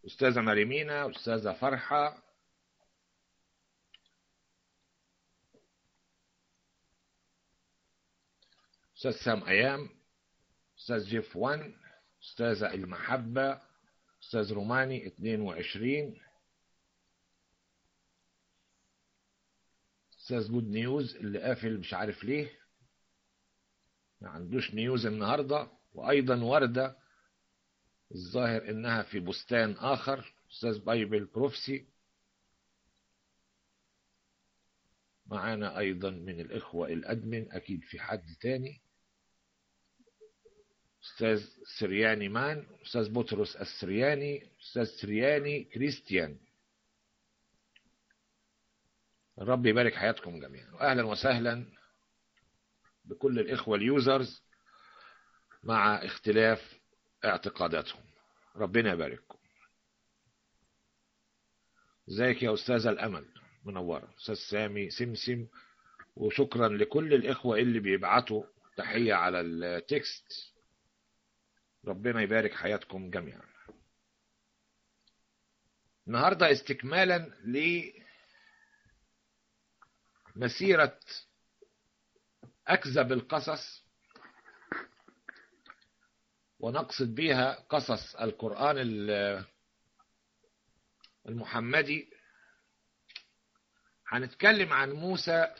أستاذة مريمينا أستاذة فرحة أستاذ سام أيام أستاذ جيف وان أستاذة المحبة أستاذ روماني 22 أستاذ جود نيوز اللي قافل مش عارف ليه ما عندوش نيوز النهاردة وأيضا وردة الظاهر إنها في بستان آخر أستاذ بايبل بروفسي معانا أيضا من الإخوة الأدمن أكيد في حد تاني أستاذ سرياني مان أستاذ بطرس السرياني أستاذ سرياني كريستيان الرب يبارك حياتكم جميعا وأهلا وسهلا بكل الإخوة اليوزرز مع اختلاف اعتقاداتهم ربنا يبارككم ازيك يا أستاذة الأمل منورة أستاذ سامي سمسم وشكرا لكل الإخوة اللي بيبعتوا تحية على التكست ربنا يبارك حياتكم جميعا النهاردة استكمالا لمسيرة أكذب القصص ونقصد بها قصص القرآن المحمدي هنتكلم عن موسى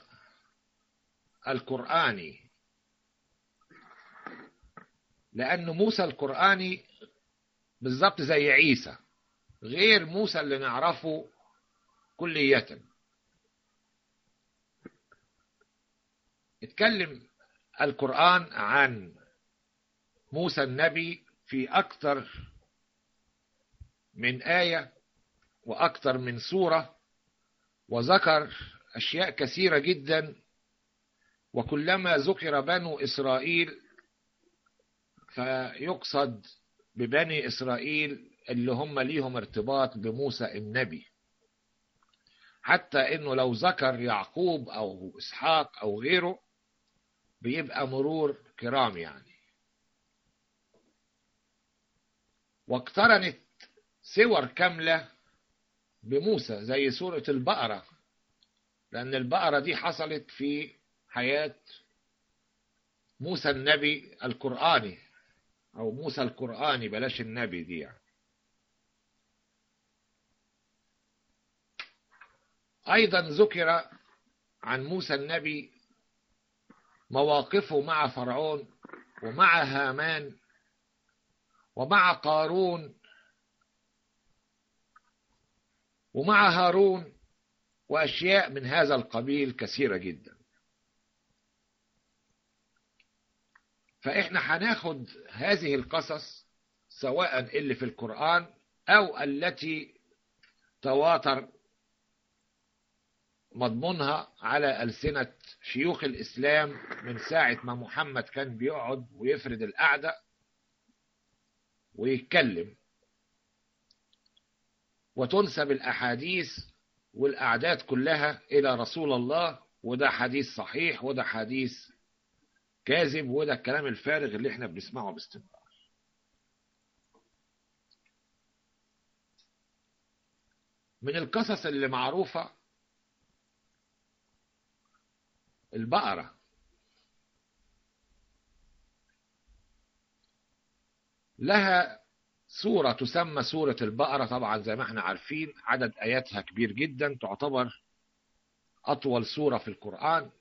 القرآني لأن موسى القرآني بالظبط زي عيسى غير موسى اللي نعرفه كلية اتكلم القرآن عن موسى النبي في أكثر من آية وأكثر من سورة وذكر أشياء كثيرة جدا وكلما ذكر بنو إسرائيل فيقصد ببني إسرائيل اللي هم ليهم ارتباط بموسى النبي حتى انه لو ذكر يعقوب او اسحاق او غيره بيبقى مرور كرام يعني واقترنت سور كاملة بموسى زي سورة البقرة لأن البقرة دي حصلت في حياة موسى النبي القرآني أو موسى القرآني بلاش النبي دي يعني. أيضا ذكر عن موسى النبي مواقفه مع فرعون ومع هامان ومع قارون ومع هارون وأشياء من هذا القبيل كثيرة جدا فإحنا هناخد هذه القصص سواء اللي في القرآن أو التي تواتر مضمونها على ألسنة شيوخ الإسلام من ساعة ما محمد كان بيقعد ويفرد القعدة ويتكلم وتنسب الأحاديث والأعداد كلها إلى رسول الله وده حديث صحيح وده حديث كاذب وده الكلام الفارغ اللي احنا بنسمعه باستمرار من القصص اللي معروفة البقرة لها سورة تسمى سورة البقرة طبعا زي ما احنا عارفين عدد آياتها كبير جدا تعتبر أطول سورة في القرآن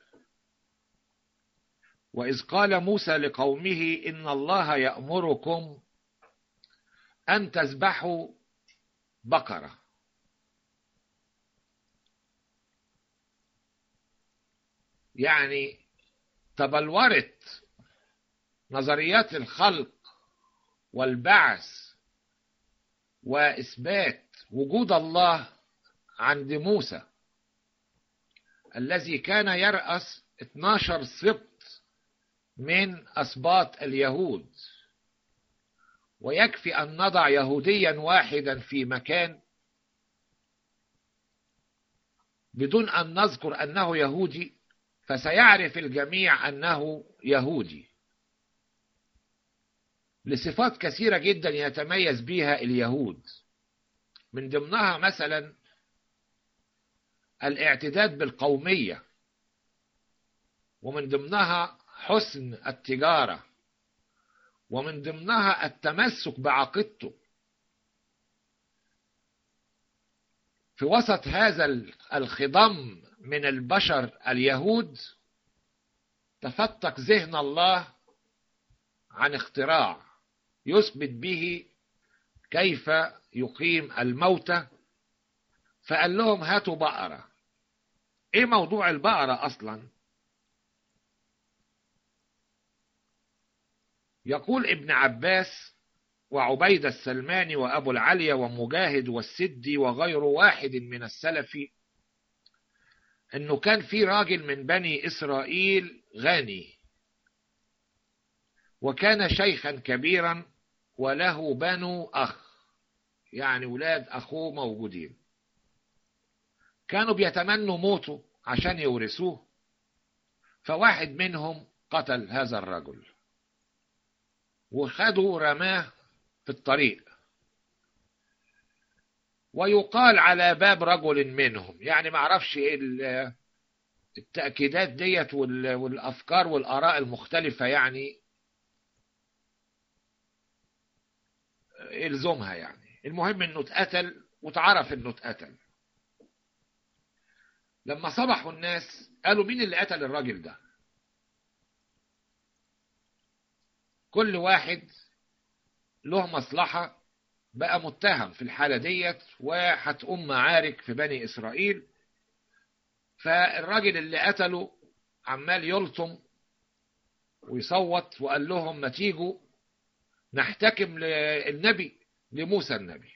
وإذ قال موسى لقومه إن الله يأمركم أن تذبحوا بقرة يعني تبلورت نظريات الخلق والبعث وإثبات وجود الله عند موسى الذي كان يرأس 12 سبط من أسباط اليهود ويكفي أن نضع يهوديا واحدا في مكان بدون أن نذكر أنه يهودي فسيعرف الجميع أنه يهودي لصفات كثيرة جدا يتميز بها اليهود من ضمنها مثلا الاعتداد بالقومية ومن ضمنها حسن التجارة ومن ضمنها التمسك بعقيدته في وسط هذا الخضم من البشر اليهود تفتق ذهن الله عن اختراع يثبت به كيف يقيم الموتى فقال لهم هاتوا بقرة ايه موضوع البقرة اصلا يقول ابن عباس وعبيد السلماني وأبو العليا ومجاهد والسدي وغير واحد من السلف أنه كان في راجل من بني إسرائيل غني وكان شيخا كبيرا وله بنو أخ يعني ولاد أخوه موجودين كانوا بيتمنوا موته عشان يورثوه فواحد منهم قتل هذا الرجل وخدوا رماه في الطريق ويقال على باب رجل منهم يعني ما اعرفش ايه التأكيدات ديت والأفكار والآراء المختلفة يعني الزمها يعني المهم انه اتقتل وتعرف انه اتقتل لما صبحوا الناس قالوا مين اللي قتل الراجل ده كل واحد له مصلحة بقى متهم في الحالة ديت وهتقوم معارك في بني إسرائيل فالراجل اللي قتله عمال يلطم ويصوت وقال لهم ما تيجوا نحتكم للنبي لموسى النبي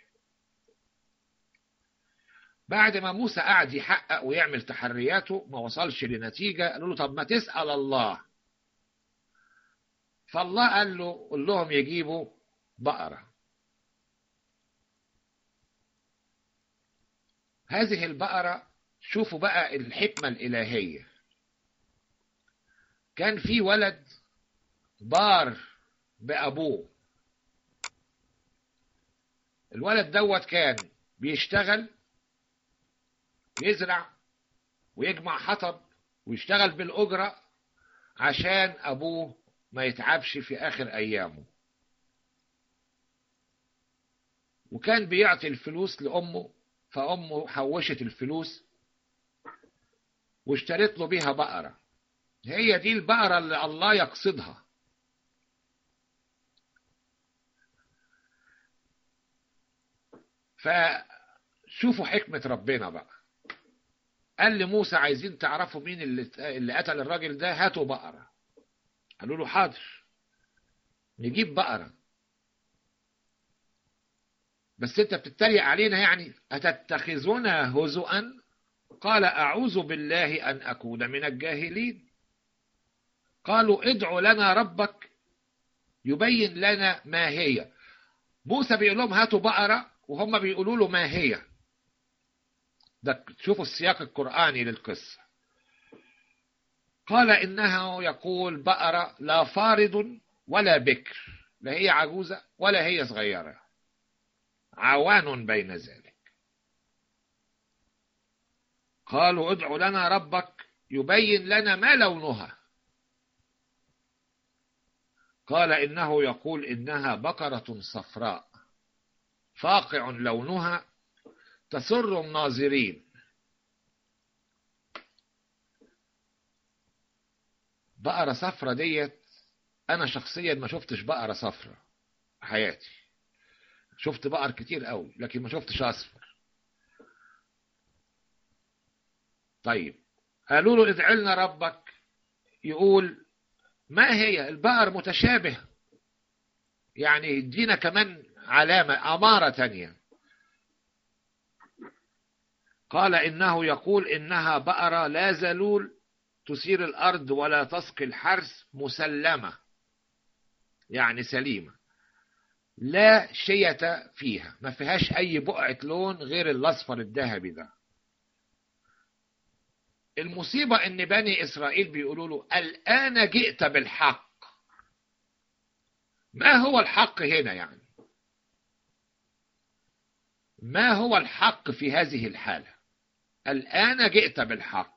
بعد ما موسى قعد يحقق ويعمل تحرياته ما وصلش لنتيجة قالوا له طب ما تسأل الله فالله قال له قل لهم يجيبوا بقرة هذه البقرة شوفوا بقى الحكمة الإلهية كان في ولد بار بأبوه الولد دوت كان بيشتغل يزرع ويجمع حطب ويشتغل بالأجرة عشان أبوه ما يتعبش في آخر أيامه وكان بيعطي الفلوس لأمه فأمه حوشت الفلوس واشترت له بيها بقرة هي دي البقرة اللي الله يقصدها فشوفوا حكمة ربنا بقى قال لموسى عايزين تعرفوا مين اللي, اللي قتل الراجل ده هاتوا بقرة قالوا له حاضر نجيب بقرة بس انت بتتريق علينا يعني أتتخذنا هزؤا قال أعوذ بالله أن أكون من الجاهلين قالوا ادعوا لنا ربك يبين لنا ما هي موسى بيقول لهم هاتوا بقرة وهم بيقولوا له ما هي ده تشوفوا السياق القرآني للقصة قال إنه يقول بقرة لا فارض ولا بكر لا هي عجوزة ولا هي صغيرة عوان بين ذلك قالوا ادعوا لنا ربك يبين لنا ما لونها قال إنه يقول إنها بقرة صفراء فاقع لونها تسر الناظرين بقرة صفرة ديت أنا شخصيا ما شفتش بقرة صفرة في حياتي شفت بقر كتير قوي لكن ما شفتش أصفر طيب قالوا له ادع لنا ربك يقول ما هي البقر متشابه يعني يدينا كمان علامة أمارة تانية قال إنه يقول إنها بقرة لا زلول تثير الأرض ولا تسقي الحرث مسلمة يعني سليمة لا شية فيها ما فيهاش أي بقعة لون غير الأصفر الذهبي ده المصيبة إن بني إسرائيل بيقولوا له الآن جئت بالحق ما هو الحق هنا يعني ما هو الحق في هذه الحالة الآن جئت بالحق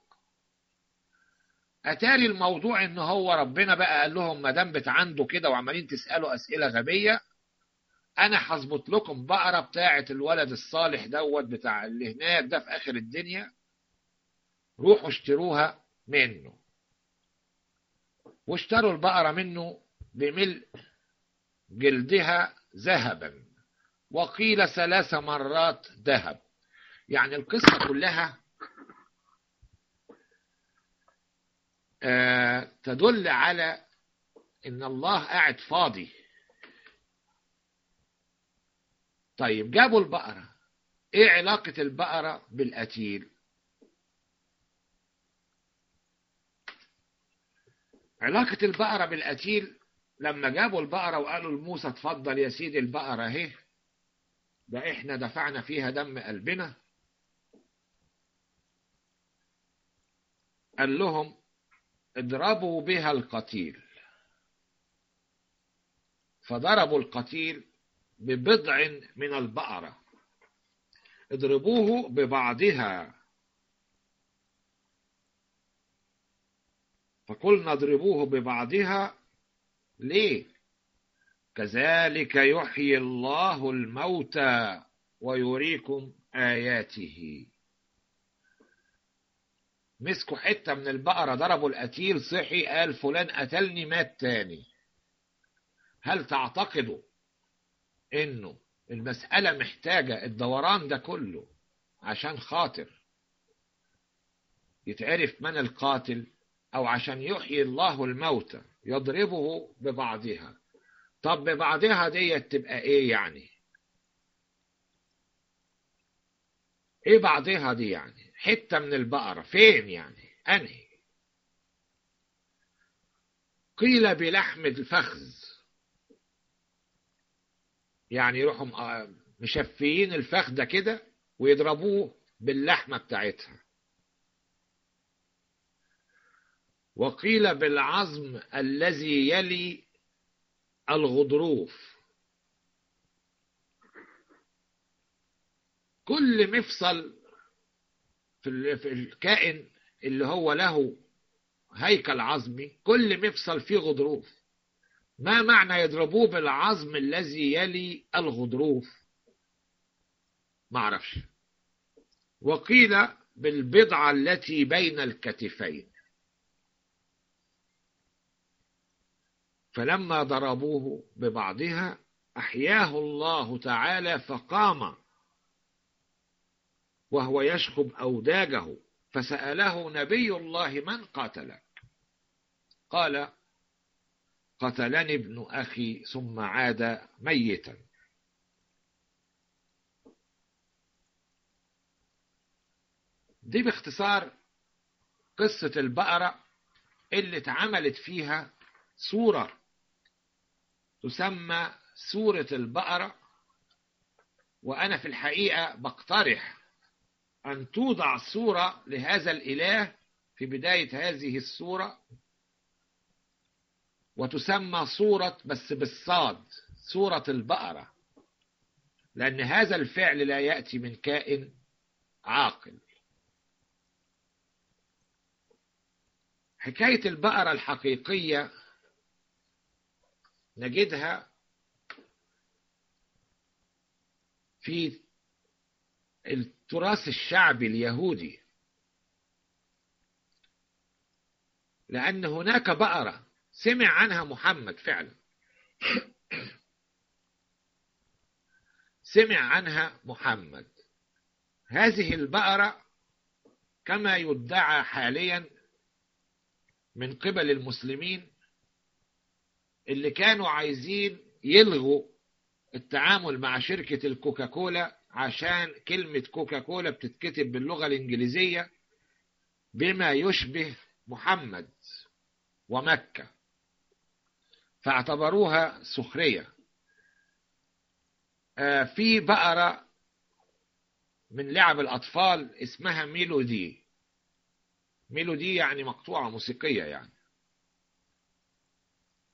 أتاري الموضوع إن هو ربنا بقى قال لهم ما دام عنده كده وعمالين تسألوا أسئلة غبية أنا هظبط لكم بقرة بتاعة الولد الصالح دوت بتاع اللي هناك ده في آخر الدنيا روحوا اشتروها منه واشتروا البقرة منه بملء جلدها ذهبا وقيل ثلاث مرات ذهب يعني القصة كلها آه تدل على ان الله قاعد فاضي طيب جابوا البقرة ايه علاقة البقرة بالقتيل علاقة البقرة بالقتيل لما جابوا البقرة وقالوا لموسى اتفضل يا سيدي البقرة اهي ده احنا دفعنا فيها دم قلبنا قال لهم اضربوا بها القتيل فضربوا القتيل ببضع من البقرة اضربوه ببعضها فقلنا اضربوه ببعضها ليه كذلك يحيي الله الموتى ويريكم آياته مسكوا حتة من البقرة ضربوا القتيل صحي قال فلان قتلني مات تاني هل تعتقدوا انه المسألة محتاجة الدوران ده كله عشان خاطر يتعرف من القاتل او عشان يحيي الله الموتى يضربه ببعضها طب ببعضها ديت تبقى ايه يعني ايه بعضها دي يعني حتة من البقرة فين يعني انهي قيل بلحم الفخذ يعني يروحوا مشفيين الفخذ ده كده ويضربوه باللحمة بتاعتها وقيل بالعظم الذي يلي الغضروف كل مفصل في الكائن اللي هو له هيكل عظمي كل مفصل فيه غضروف ما معنى يضربوه بالعظم الذي يلي الغضروف معرفش وقيل بالبضعة التي بين الكتفين فلما ضربوه ببعضها أحياه الله تعالى فقام وهو يشخب أوداجه فسأله نبي الله من قاتلك قال قتلني ابن أخي ثم عاد ميتا دي باختصار قصة البقرة اللي اتعملت فيها صورة تسمى سورة البقرة وأنا في الحقيقة بقترح أن توضع صورة لهذا الإله في بداية هذه السورة وتسمى صورة بس بالصاد سورة البقرة لأن هذا الفعل لا يأتي من كائن عاقل حكاية البقرة الحقيقية نجدها في التراث الشعبي اليهودي لأن هناك بقرة سمع عنها محمد فعلا سمع عنها محمد هذه البقرة كما يدعى حاليا من قبل المسلمين اللي كانوا عايزين يلغوا التعامل مع شركة الكوكاكولا عشان كلمة كوكاكولا بتتكتب باللغة الإنجليزية بما يشبه محمد ومكة فاعتبروها سخرية في بقرة من لعب الأطفال اسمها ميلودي ميلودي يعني مقطوعة موسيقية يعني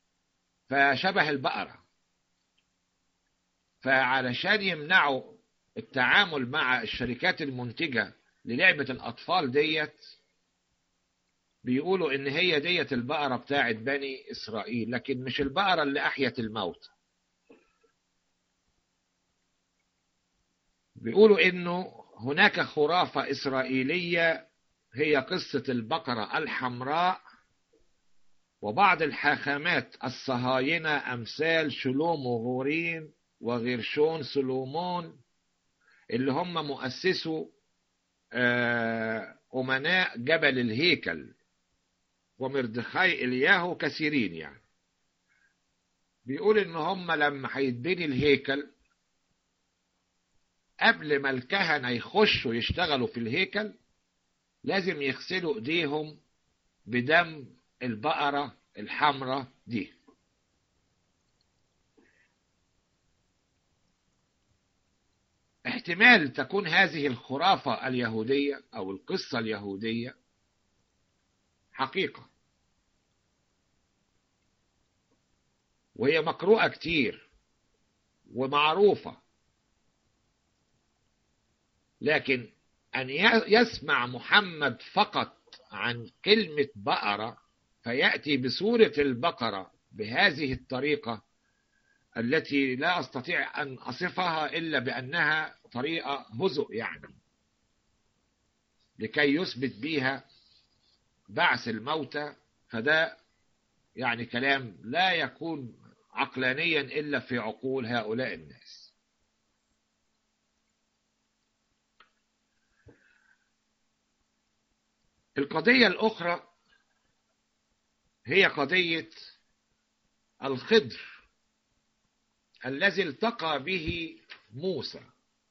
فشبه البقرة فعلشان يمنعوا التعامل مع الشركات المنتجة للعبة الأطفال ديت بيقولوا إن هي ديت البقرة بتاعت بني إسرائيل لكن مش البقرة اللي أحيت الموت بيقولوا إنه هناك خرافة إسرائيلية هي قصة البقرة الحمراء وبعض الحاخامات الصهاينة أمثال شلوم وغورين وغيرشون سلومون اللي هم مؤسسوا أمناء جبل الهيكل ومردخاي إلياهو كثيرين يعني بيقول إن هم لما هيتبني الهيكل قبل ما الكهنة يخشوا يشتغلوا في الهيكل لازم يغسلوا ايديهم بدم البقرة الحمراء دي احتمال تكون هذه الخرافة اليهودية أو القصة اليهودية حقيقة وهي مقروءة كتير ومعروفة لكن أن يسمع محمد فقط عن كلمة بقرة فيأتي بصورة البقرة بهذه الطريقة التي لا أستطيع أن أصفها إلا بأنها طريقة هزء يعني لكي يثبت بها بعث الموتى فده يعني كلام لا يكون عقلانيا إلا في عقول هؤلاء الناس القضية الأخرى هي قضية الخضر الذي التقى به موسى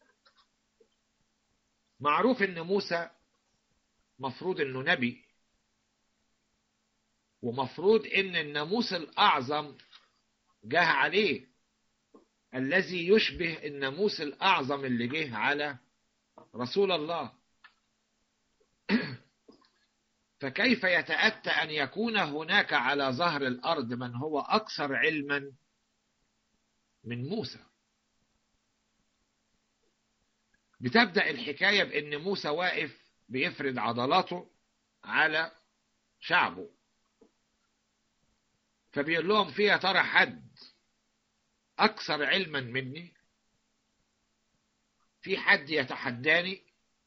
معروف ان موسى مفروض انه نبي ومفروض ان الناموس الاعظم جه عليه الذي يشبه الناموس الاعظم اللي جه على رسول الله فكيف يتأتى أن يكون هناك على ظهر الأرض من هو أكثر علما من موسى بتبدأ الحكاية بأن موسى واقف بيفرد عضلاته على شعبه فبيقول لهم في يا ترى حد أكثر علما مني في حد يتحداني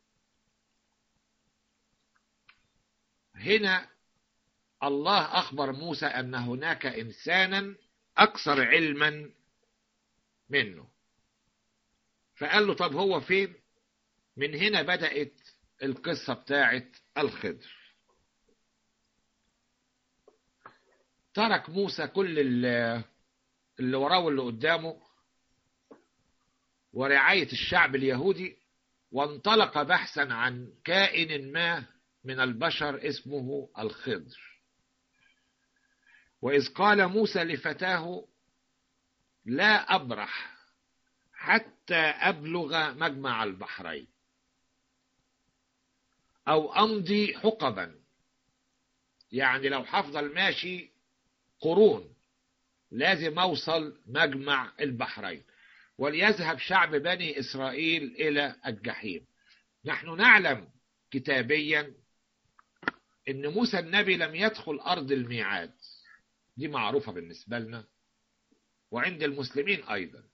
هنا الله أخبر موسى أن هناك إنسانا أكثر علما منه فقال له طب هو فين من هنا بدأت القصة بتاعت الخضر ترك موسى كل اللي وراه واللي قدامه ورعاية الشعب اليهودي وانطلق بحثا عن كائن ما من البشر اسمه الخضر وإذ قال موسى لفتاه لا أبرح حتى أبلغ مجمع البحرين أو أمضي حقبا يعني لو حفضل ماشي قرون لازم أوصل مجمع البحرين وليذهب شعب بني إسرائيل إلى الجحيم نحن نعلم كتابيا ان موسى النبي لم يدخل ارض الميعاد دي معروفه بالنسبه لنا وعند المسلمين ايضا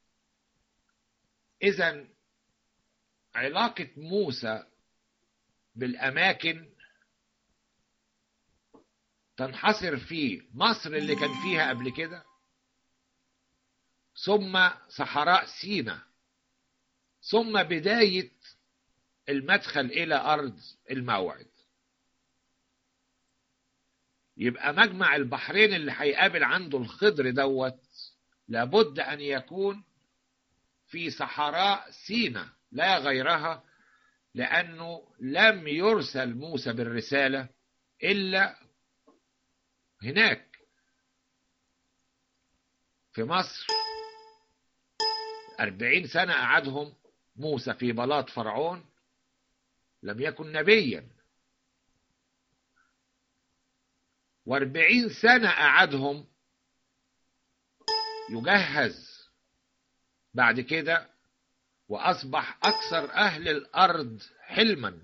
اذا علاقه موسى بالاماكن تنحصر في مصر اللي كان فيها قبل كده ثم صحراء سينا ثم بدايه المدخل الى ارض الموعد يبقى مجمع البحرين اللي هيقابل عنده الخضر دوت لابد ان يكون في صحراء سينا لا غيرها لانه لم يرسل موسى بالرساله الا هناك في مصر أربعين سنة قعدهم موسى في بلاط فرعون لم يكن نبيا واربعين سنة قعدهم يجهز بعد كده وأصبح أكثر أهل الأرض حلما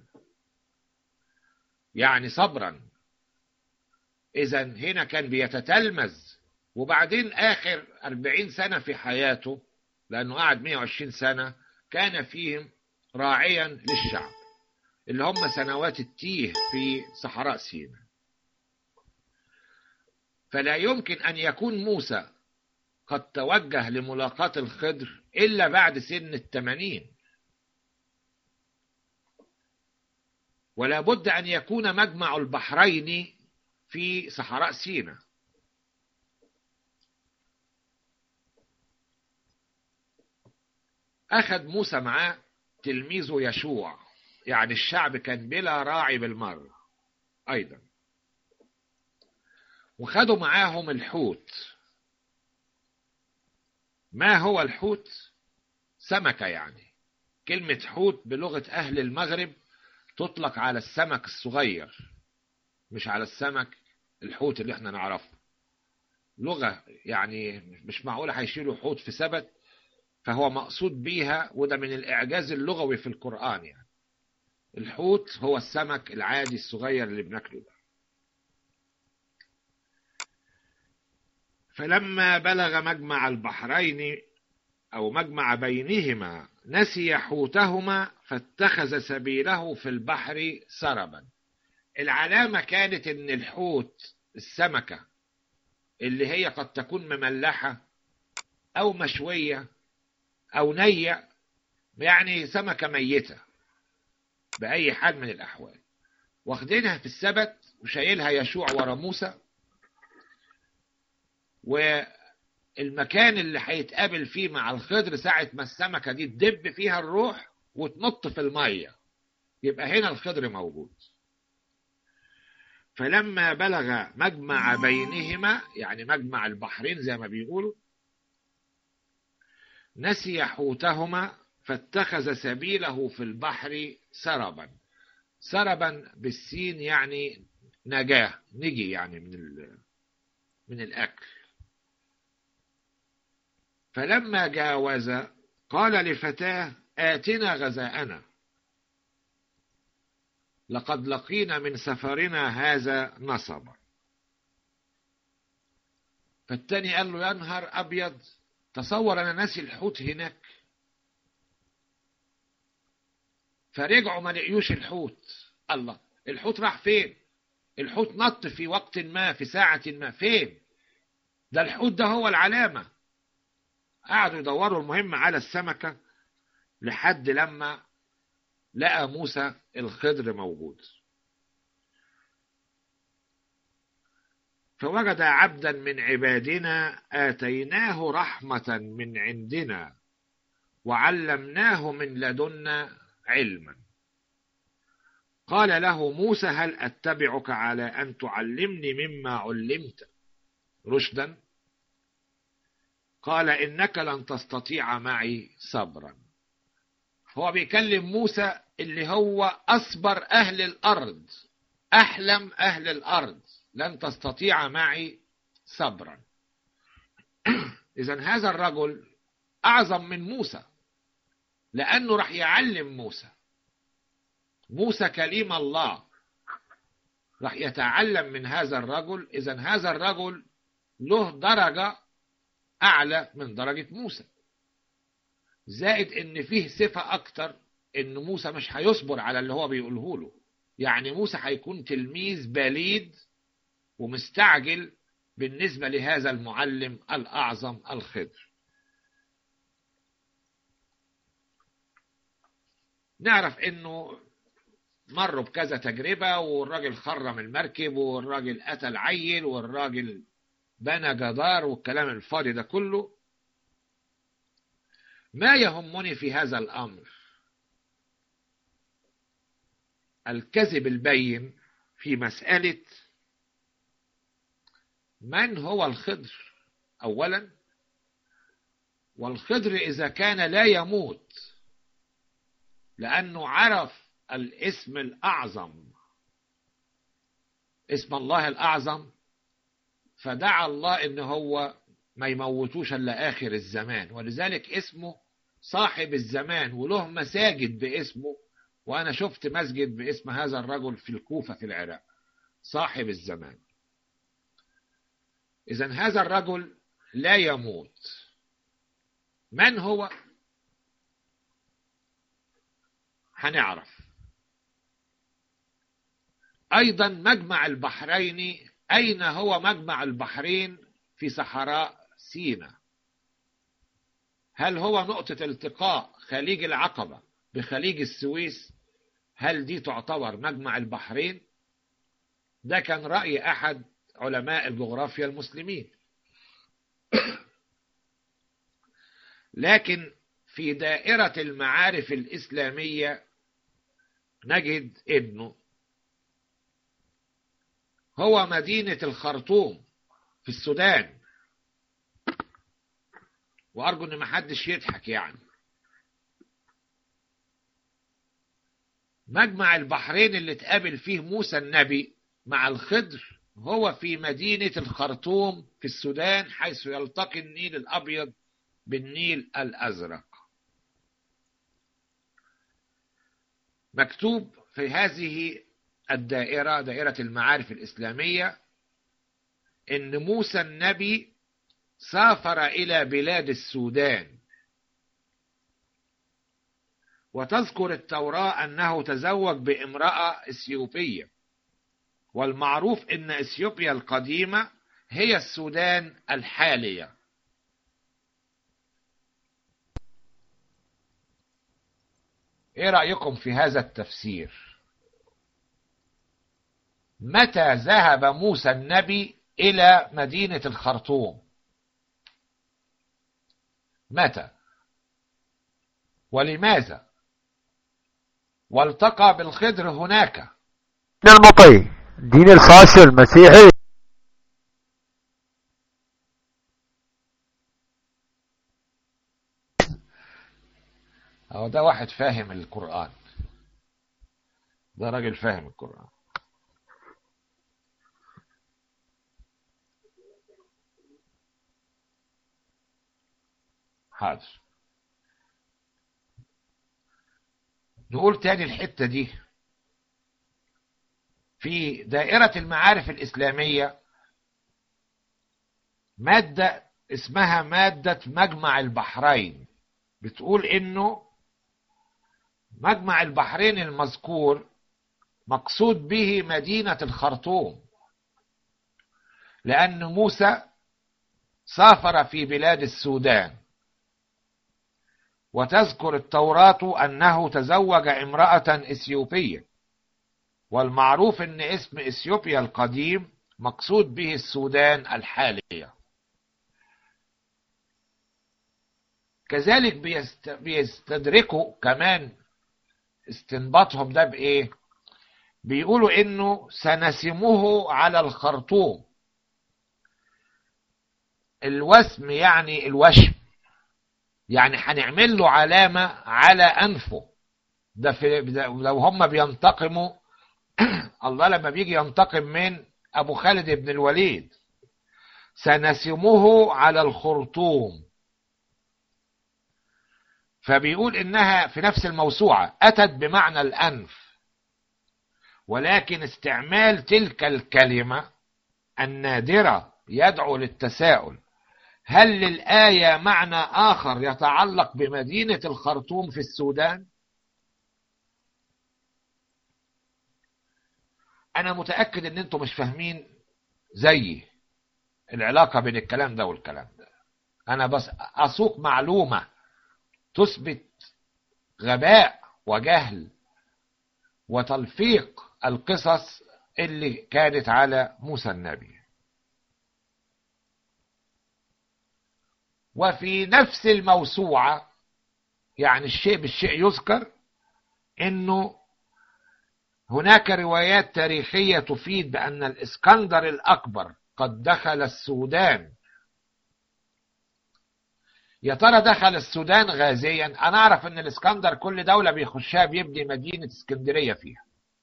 يعني صبرا إذا هنا كان بيتتلمذ وبعدين آخر أربعين سنة في حياته لأنه قعد 120 سنة كان فيهم راعيا للشعب اللي هم سنوات التيه في صحراء سيناء فلا يمكن أن يكون موسى قد توجه لملاقاة الخضر إلا بعد سن الثمانين ولا بد أن يكون مجمع البحرين في صحراء سيناء أخذ موسى معاه تلميذه يشوع يعني الشعب كان بلا راعي بالمرة أيضا وخدوا معاهم الحوت ما هو الحوت سمكة يعني كلمة حوت بلغة أهل المغرب تطلق على السمك الصغير مش على السمك الحوت اللي احنا نعرفه لغة يعني مش معقولة هيشيلوا حوت في سبت فهو مقصود بيها وده من الإعجاز اللغوي في القرآن يعني الحوت هو السمك العادي الصغير اللي بناكله ده فلما بلغ مجمع البحرين أو مجمع بينهما نسي حوتهما فاتخذ سبيله في البحر سربا العلامة كانت إن الحوت السمكة اللي هي قد تكون مملحة أو مشوية أو نية يعني سمكة ميتة بأي حال من الأحوال واخدينها في السبت وشايلها يشوع ورا موسى والمكان اللي هيتقابل فيه مع الخضر ساعة ما السمكة دي تدب فيها الروح وتنط في المية يبقى هنا الخضر موجود فلما بلغ مجمع بينهما يعني مجمع البحرين زي ما بيقولوا نسي حوتهما فاتخذ سبيله في البحر سربا سربا بالسين يعني نجاه نجي يعني من من الاكل فلما جاوز قال لفتاه آتنا غذاءنا لقد لقينا من سفرنا هذا نصبا فالتاني قال له يا نهار أبيض تصور أنا ناسي الحوت هناك فرجعوا ما لقيوش الحوت الله الحوت راح فين الحوت نط في وقت ما في ساعة ما فين ده الحوت ده هو العلامة قعدوا يدوروا المهم على السمكة لحد لما لقى موسى الخضر موجود فوجد عبدا من عبادنا آتيناه رحمة من عندنا وعلمناه من لدنا علما قال له موسى هل أتبعك على أن تعلمني مما علمت رشدا قال إنك لن تستطيع معي صبرا هو بيكلم موسى اللي هو أصبر أهل الأرض أحلم أهل الأرض لن تستطيع معي صبرا إذا هذا الرجل أعظم من موسى لأنه راح يعلم موسى موسى كليم الله راح يتعلم من هذا الرجل إذا هذا الرجل له درجة أعلى من درجة موسى زائد إن فيه صفة أكتر إن موسى مش هيصبر على اللي هو بيقوله له يعني موسى هيكون تلميذ بليد ومستعجل بالنسبة لهذا المعلم الأعظم الخضر نعرف انه مروا بكذا تجربة والراجل خرم المركب والراجل قتل عيل والراجل بنى جدار والكلام الفاضي ده كله ما يهمني في هذا الأمر الكذب البين في مسألة من هو الخضر أولا والخضر إذا كان لا يموت لأنه عرف الاسم الأعظم اسم الله الأعظم فدعا الله إن هو ما يموتوش إلا آخر الزمان ولذلك اسمه صاحب الزمان وله مساجد باسمه وأنا شفت مسجد باسم هذا الرجل في الكوفة في العراق صاحب الزمان إذا هذا الرجل لا يموت من هو هنعرف أيضا مجمع البحرين أين هو مجمع البحرين في صحراء سيناء هل هو نقطة التقاء خليج العقبة بخليج السويس هل دي تعتبر مجمع البحرين ده كان رأي أحد علماء الجغرافيا المسلمين لكن في دائرة المعارف الإسلامية نجد أنه هو مدينة الخرطوم في السودان وأرجو أن محدش يضحك يعني مجمع البحرين اللي اتقابل فيه موسى النبي مع الخضر هو في مدينة الخرطوم في السودان حيث يلتقي النيل الأبيض بالنيل الأزرق مكتوب في هذه الدائرة دائرة المعارف الإسلامية إن موسى النبي سافر إلى بلاد السودان وتذكر التوراة أنه تزوج بامرأة إثيوبية والمعروف أن إثيوبيا القديمة هي السودان الحالية ايه رأيكم في هذا التفسير متى ذهب موسى النبي الى مدينة الخرطوم متى ولماذا والتقى بالخضر هناك المطي دين الفاشل المسيحي هو ده واحد فاهم القرآن ده راجل فاهم القرآن حاضر نقول تاني الحتة دي في دائرة المعارف الإسلامية مادة اسمها مادة مجمع البحرين بتقول إنه مجمع البحرين المذكور مقصود به مدينة الخرطوم لأن موسى سافر في بلاد السودان وتذكر التوراة أنه تزوج امرأة إثيوبية والمعروف أن اسم إثيوبيا القديم مقصود به السودان الحالية كذلك بيست... بيستدركوا كمان استنباطهم ده بإيه بيقولوا إنه سنسمه على الخرطوم الوسم يعني الوشم يعني هنعمل له علامة على أنفه ده في ده لو هم بينتقموا الله لما بيجي ينتقم من أبو خالد بن الوليد سنسمه على الخرطوم فبيقول إنها في نفس الموسوعة أتت بمعنى الأنف ولكن استعمال تلك الكلمة النادرة يدعو للتساؤل هل للآية معنى آخر يتعلق بمدينة الخرطوم في السودان؟ أنا متأكد إن أنتم مش فاهمين زيي العلاقة بين الكلام ده والكلام ده أنا بس أسوق معلومة تثبت غباء وجهل وتلفيق القصص اللي كانت على موسى النبي وفي نفس الموسوعة يعني الشيء بالشيء يذكر انه هناك روايات تاريخية تفيد بأن الإسكندر الأكبر قد دخل السودان يا ترى دخل السودان غازيا أنا أعرف أن الإسكندر كل دولة بيخشها بيبني مدينة اسكندرية فيها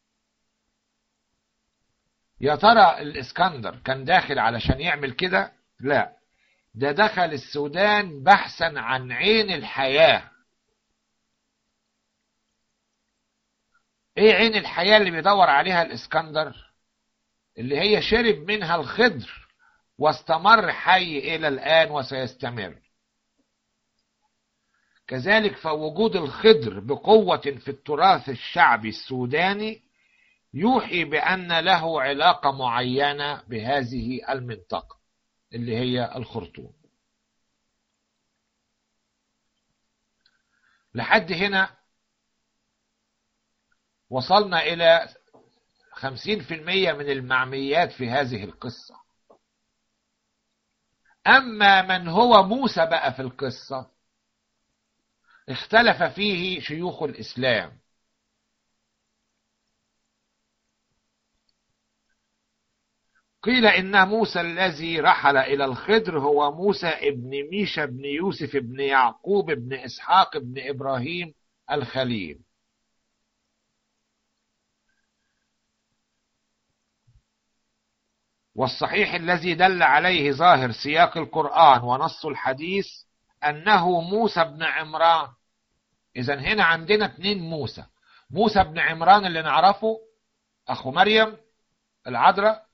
يا ترى الإسكندر كان داخل علشان يعمل كده لا ده دخل السودان بحثا عن عين الحياة ايه عين الحياة اللي بيدور عليها الاسكندر اللي هي شرب منها الخضر واستمر حي الى الان وسيستمر كذلك فوجود الخضر بقوة في التراث الشعبي السوداني يوحي بأن له علاقة معينة بهذه المنطقة اللي هي الخرطوم لحد هنا وصلنا إلى خمسين في المية من المعميات في هذه القصة أما من هو موسى بقى في القصة اختلف فيه شيوخ الإسلام قيل إن موسى الذي رحل إلى الخضر هو موسى ابن ميشا ابن يوسف ابن يعقوب ابن إسحاق ابن إبراهيم الخليل والصحيح الذي دل عليه ظاهر سياق القرآن ونص الحديث أنه موسى بن عمران إذا هنا عندنا اتنين موسى موسى بن عمران اللي نعرفه أخو مريم العذراء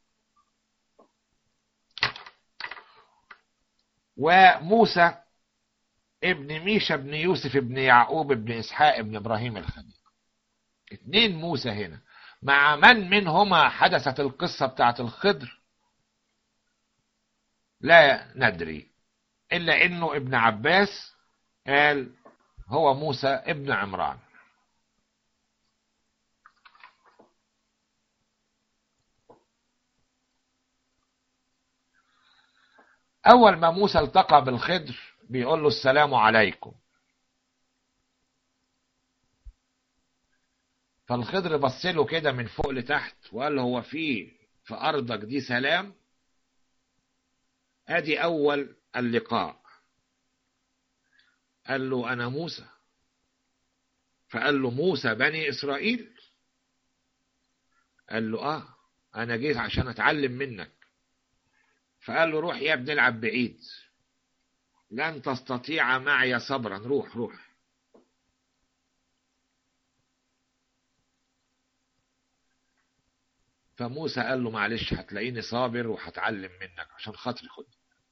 وموسى ابن ميشا ابن يوسف ابن يعقوب ابن إسحاق ابن إبراهيم الخليل اتنين موسى هنا مع من منهما حدثت القصة بتاعت الخضر لا ندري إلا إنه ابن عباس قال هو موسى ابن عمران أول ما موسى التقى بالخضر بيقول له السلام عليكم فالخضر بص له كده من فوق لتحت وقال له هو في في أرضك دي سلام ادي أول اللقاء قال له أنا موسى فقال له موسى بني إسرائيل قال له آه أنا جيت عشان أتعلم منك فقال له روح يا ابني العب بعيد لن تستطيع معي صبرا روح روح فموسى قال له معلش هتلاقيني صابر وهتعلم منك عشان خاطري خد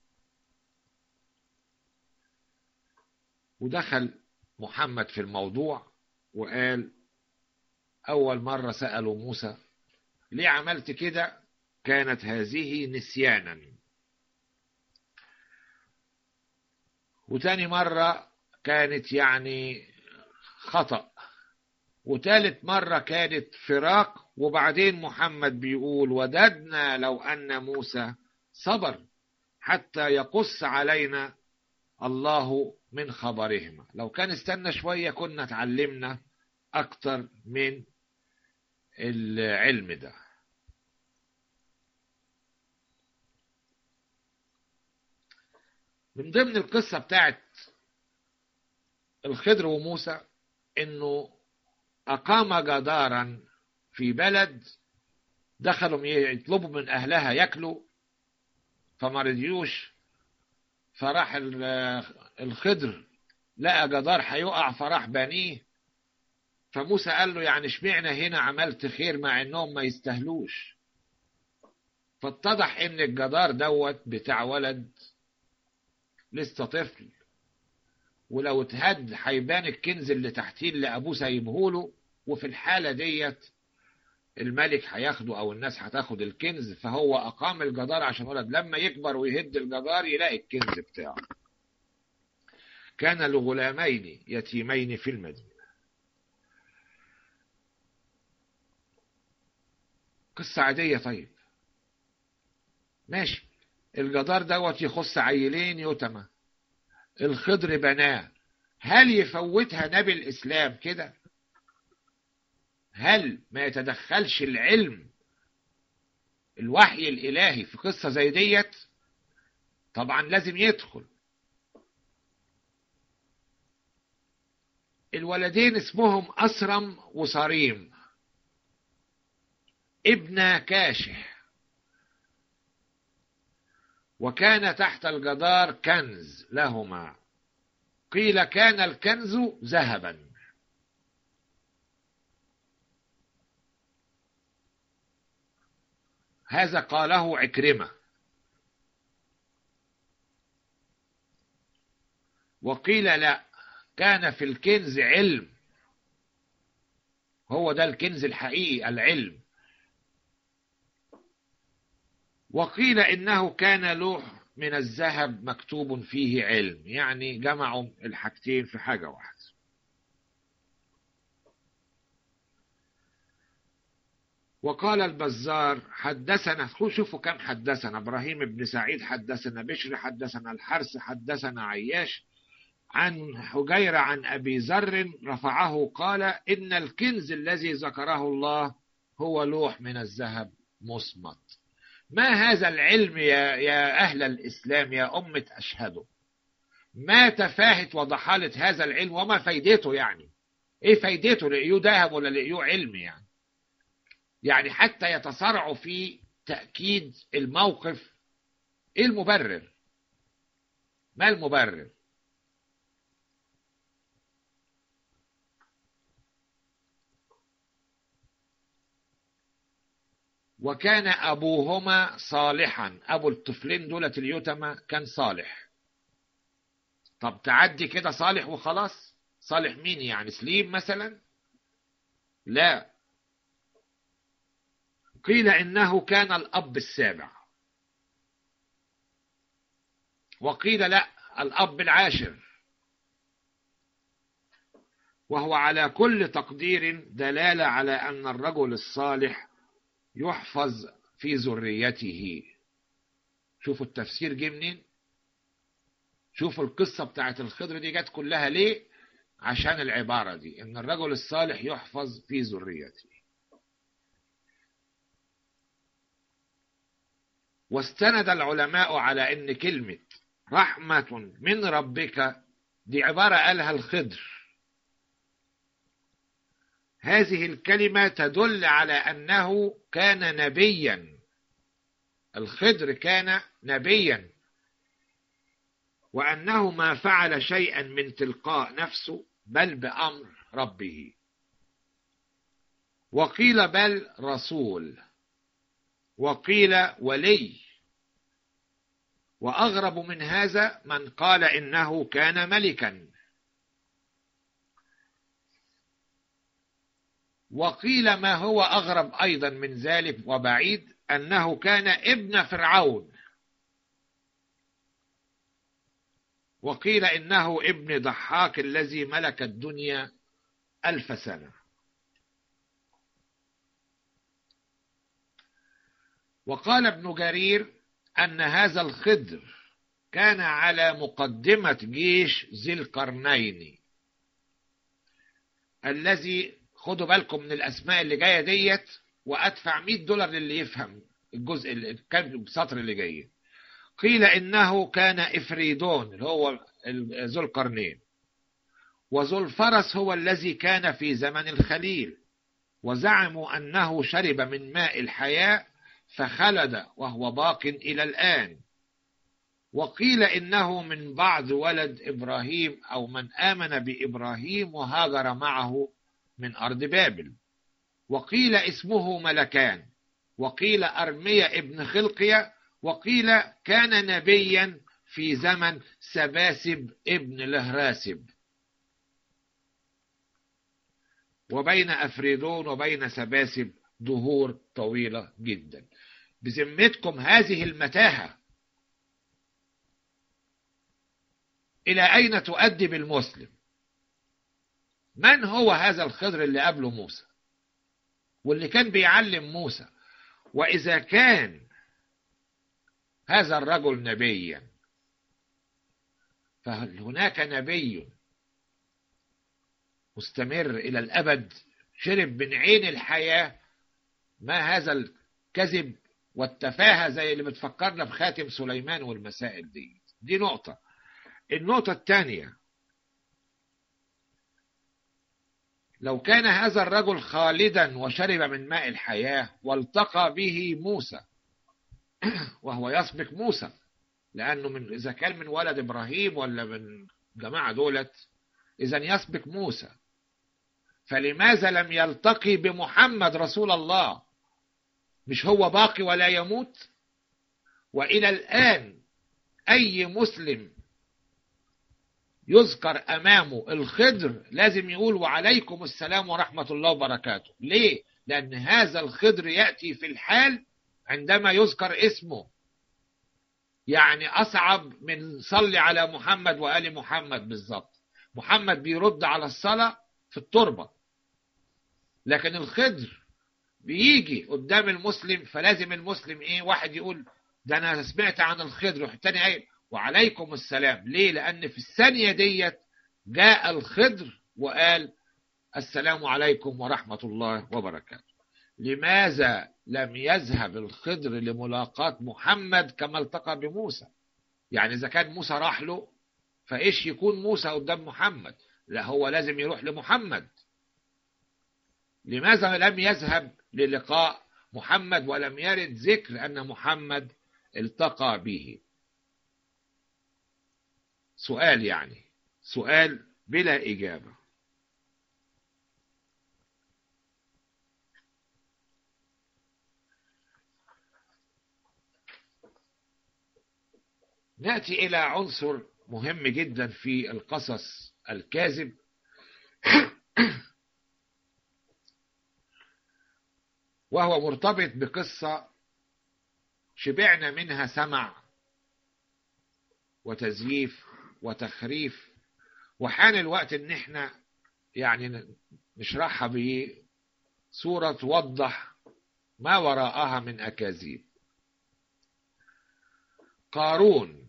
ودخل محمد في الموضوع وقال أول مرة سألوا موسى ليه عملت كده كانت هذه نسيانا وتاني مرة كانت يعني خطأ وتالت مرة كانت فراق وبعدين محمد بيقول وددنا لو أن موسى صبر حتى يقص علينا الله من خبرهما لو كان استنى شوية كنا اتعلمنا أكتر من العلم ده من ضمن القصة بتاعت الخضر وموسى انه اقام جدارا في بلد دخلوا يطلبوا من اهلها ياكلوا فما رضيوش فراح الخضر لقى جدار هيقع فراح بنيه فموسى قال له يعني اشمعنى هنا عملت خير مع انهم ما يستاهلوش فاتضح ان الجدار دوت بتاع ولد لسه طفل ولو اتهد هيبان الكنز اللي تحتيه اللي ابوه سايبهوله وفي الحالة ديت الملك هياخده او الناس هتاخد الكنز فهو اقام الجدار عشان ولد لما يكبر ويهد الجدار يلاقي الكنز بتاعه كان لغلامين يتيمين في المدينة قصة عادية طيب ماشي الجدار دوت يخص عيلين يتمى الخضر بناه هل يفوتها نبي الإسلام كده هل ما يتدخلش العلم الوحي الإلهي في قصة زي ديت طبعا لازم يدخل الولدين اسمهم أسرم وصريم ابن كاشح وكان تحت الجدار كنز لهما قيل كان الكنز ذهبا هذا قاله عكرمة وقيل لا كان في الكنز علم هو ده الكنز الحقيقي العلم وقيل إنه كان لوح من الذهب مكتوب فيه علم يعني جمعوا الحاجتين في حاجة واحدة وقال البزار حدثنا شوفوا كم حدثنا ابراهيم بن سعيد حدثنا بشر حدثنا الحرس حدثنا عياش عن حجير عن ابي ذر رفعه قال ان الكنز الذي ذكره الله هو لوح من الذهب مصمت ما هذا العلم يا, يا اهل الاسلام يا امه اشهده ما تفاهه وضحاله هذا العلم وما فايدته يعني ايه فايدته لقيوه ذهب ولا لقيوه علم يعني يعني حتى يتصارعوا في تأكيد الموقف ايه المبرر ما المبرر وكان أبوهما صالحا أبو الطفلين دولة اليتامى كان صالح طب تعدي كده صالح وخلاص صالح مين يعني سليم مثلا لا قيل إنه كان الأب السابع وقيل لا الأب العاشر وهو على كل تقدير دلالة على أن الرجل الصالح يحفظ في ذريته شوفوا التفسير جه منين شوفوا القصة بتاعت الخضر دي جت كلها ليه عشان العبارة دي ان الرجل الصالح يحفظ في ذريته واستند العلماء على ان كلمة رحمة من ربك دي عبارة قالها الخضر هذه الكلمة تدل على أنه كان نبيا الخضر كان نبيا وأنه ما فعل شيئا من تلقاء نفسه بل بأمر ربه وقيل بل رسول وقيل ولي وأغرب من هذا من قال إنه كان ملكا وقيل ما هو أغرب أيضا من ذلك وبعيد أنه كان ابن فرعون وقيل إنه ابن ضحاك الذي ملك الدنيا ألف سنة وقال ابن جرير أن هذا الخضر كان على مقدمة جيش ذي القرنين الذي خدوا بالكم من الأسماء اللي جاية ديت وأدفع 100 دولار للي يفهم الجزء السطر اللي جاي قيل إنه كان إفريدون اللي هو ذو القرنين وذو الفرس هو الذي كان في زمن الخليل وزعموا أنه شرب من ماء الحياة فخلد وهو باق إلى الآن وقيل إنه من بعض ولد إبراهيم أو من آمن بإبراهيم وهاجر معه من أرض بابل وقيل اسمه ملكان وقيل أرمية ابن خلقية وقيل كان نبيا في زمن سباسب ابن لهراسب وبين أفريدون وبين سباسب دهور طويلة جدا بذمتكم هذه المتاهة إلى أين تؤدي بالمسلم من هو هذا الخضر اللي قبله موسى واللي كان بيعلم موسى وإذا كان هذا الرجل نبيا فهل هناك نبي مستمر إلى الأبد شرب من عين الحياة ما هذا الكذب والتفاهة زي اللي بتفكرنا بخاتم سليمان والمسائل دي دي نقطة النقطة الثانية لو كان هذا الرجل خالدا وشرب من ماء الحياة والتقى به موسى وهو يسبق موسى لأنه من إذا كان من ولد إبراهيم ولا من جماعة دولت إذا يسبق موسى فلماذا لم يلتقي بمحمد رسول الله مش هو باقي ولا يموت وإلى الآن أي مسلم يذكر أمامه الخضر لازم يقول وعليكم السلام ورحمة الله وبركاته ليه؟ لأن هذا الخضر يأتي في الحال عندما يذكر اسمه يعني أصعب من صلي على محمد وآل محمد بالظبط محمد بيرد على الصلاة في التربة لكن الخضر بيجي قدام المسلم فلازم المسلم ايه واحد يقول ده انا سمعت عن الخضر والتاني قايل وعليكم السلام ليه لان في الثانية ديت جاء الخضر وقال السلام عليكم ورحمة الله وبركاته لماذا لم يذهب الخضر لملاقاة محمد كما التقى بموسى يعني إذا كان موسى راح له فإيش يكون موسى قدام محمد لا هو لازم يروح لمحمد لماذا لم يذهب للقاء محمد ولم يرد ذكر أن محمد التقى به سؤال يعني سؤال بلا إجابة نأتي إلى عنصر مهم جدا في القصص الكاذب وهو مرتبط بقصة شبعنا منها سمع وتزييف وتخريف وحان الوقت ان احنا يعني نشرحها بصورة توضح ما وراءها من أكاذيب قارون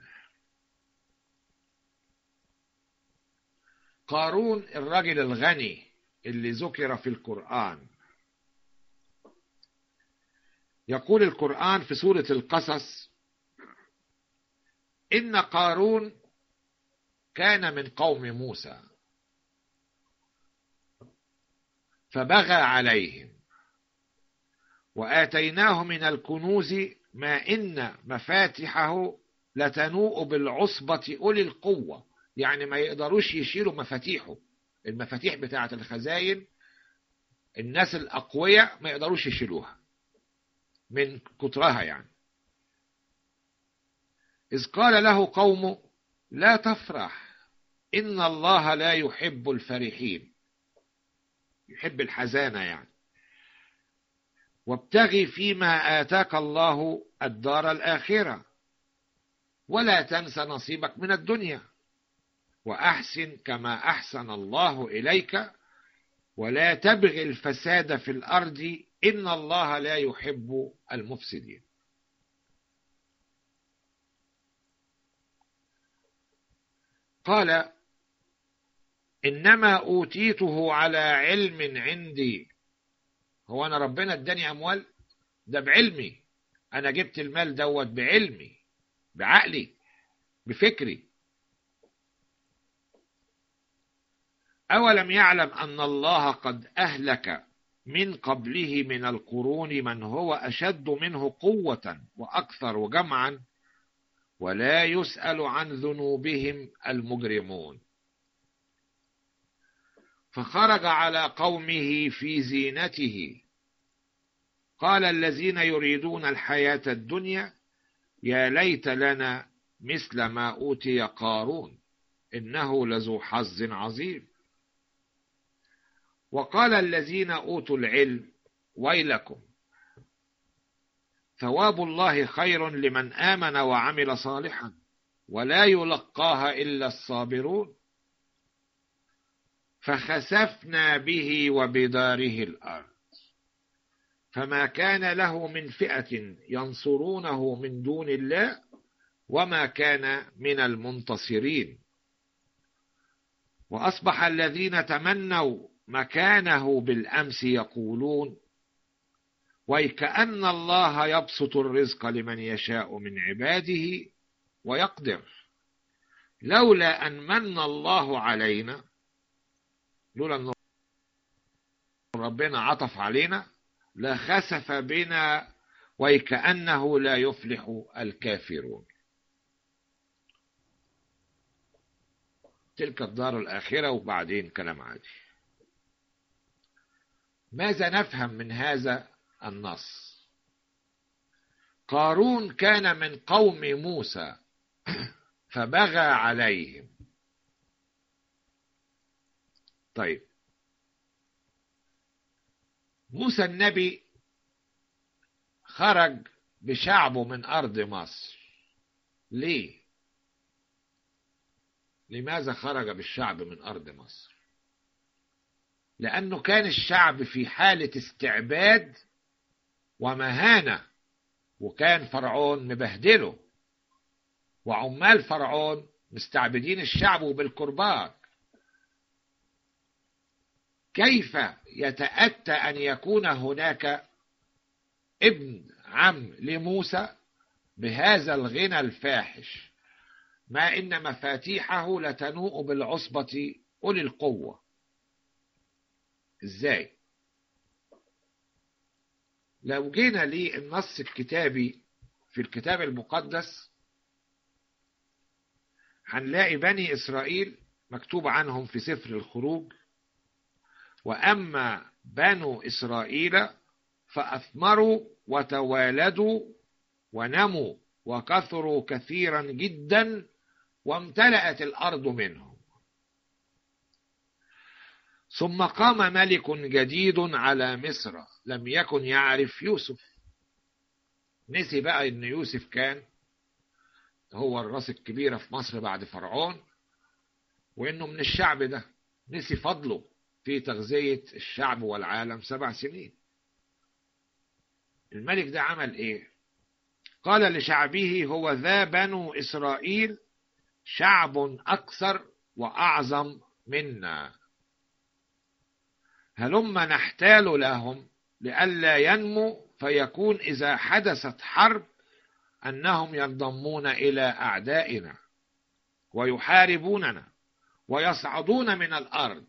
قارون الرجل الغني اللي ذكر في القرآن يقول القرآن في سورة القصص إن قارون كان من قوم موسى فبغى عليهم وآتيناه من الكنوز ما إن مفاتحه لتنوء بالعصبة أولي القوة يعني ما يقدروش يشيلوا مفاتيحه المفاتيح بتاعة الخزاين الناس الأقوياء ما يقدروش يشيلوها من كترها يعني إذ قال له قومه لا تفرح إن الله لا يحب الفرحين يحب الحزانة يعني وابتغي فيما آتاك الله الدار الآخرة ولا تنس نصيبك من الدنيا وأحسن كما أحسن الله إليك ولا تبغ الفساد في الأرض إن الله لا يحب المفسدين قال إنما أوتيته على علم عندي هو أنا ربنا اداني أموال ده بعلمي أنا جبت المال دوت بعلمي بعقلي بفكري أولم يعلم أن الله قد أهلك من قبله من القرون من هو أشد منه قوة وأكثر جمعا ولا يسأل عن ذنوبهم المجرمون فخرج على قومه في زينته قال الذين يريدون الحياة الدنيا يا ليت لنا مثل ما أوتي قارون إنه لذو حظ عظيم وقال الذين أوتوا العلم ويلكم ثواب الله خير لمن آمن وعمل صالحا ولا يلقاها إلا الصابرون فخسفنا به وبداره الأرض فما كان له من فئة ينصرونه من دون الله وما كان من المنتصرين وأصبح الذين تمنوا مكانه بالأمس يقولون ويكأن الله يبسط الرزق لمن يشاء من عباده ويقدر لولا أن من الله علينا لولا أن ربنا عطف علينا لخسف بنا ويكأنه لا يفلح الكافرون تلك الدار الآخرة وبعدين كلام عادي ماذا نفهم من هذا النص قارون كان من قوم موسى فبغى عليهم طيب موسى النبي خرج بشعبه من أرض مصر ليه لماذا خرج بالشعب من أرض مصر لأنه كان الشعب في حالة استعباد ومهانة وكان فرعون مبهدله وعمال فرعون مستعبدين الشعب بالكرباج كيف يتأتى أن يكون هناك ابن عم لموسى بهذا الغنى الفاحش ما إن مفاتيحه لتنوء بالعصبة أولي القوة إزاي لو جينا للنص الكتابي في الكتاب المقدس هنلاقي بني إسرائيل مكتوب عنهم في سفر الخروج وأما بنو إسرائيل فأثمروا وتوالدوا ونموا وكثروا كثيرا جدا وامتلأت الأرض منهم ثم قام ملك جديد على مصر لم يكن يعرف يوسف نسي بقى ان يوسف كان هو الراس الكبيرة في مصر بعد فرعون وانه من الشعب ده نسي فضله في تغذية الشعب والعالم سبع سنين الملك ده عمل ايه قال لشعبه هو ذا بنو اسرائيل شعب اكثر واعظم منا هلم نحتال لهم لئلا ينمو فيكون اذا حدثت حرب انهم ينضمون الى اعدائنا ويحاربوننا ويصعدون من الارض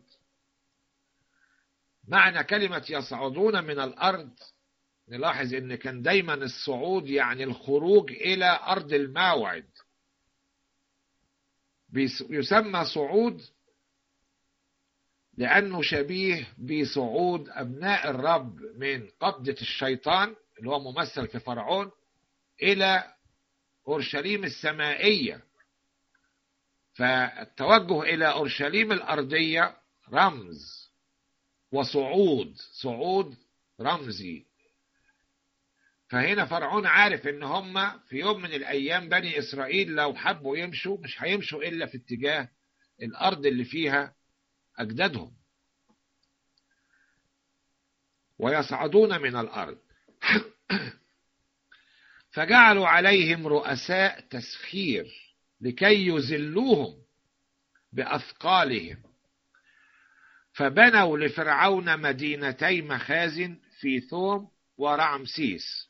معنى كلمه يصعدون من الارض نلاحظ ان كان دايما الصعود يعني الخروج الى ارض الموعد يسمى صعود لانه شبيه بصعود ابناء الرب من قبضه الشيطان اللي هو ممثل في فرعون الى اورشليم السمائيه فالتوجه الى اورشليم الارضيه رمز وصعود صعود رمزي فهنا فرعون عارف ان هم في يوم من الايام بني اسرائيل لو حبوا يمشوا مش هيمشوا الا في اتجاه الارض اللي فيها اجدادهم ويصعدون من الارض فجعلوا عليهم رؤساء تسخير لكي يذلوهم باثقالهم فبنوا لفرعون مدينتي مخازن في ثوم ورعمسيس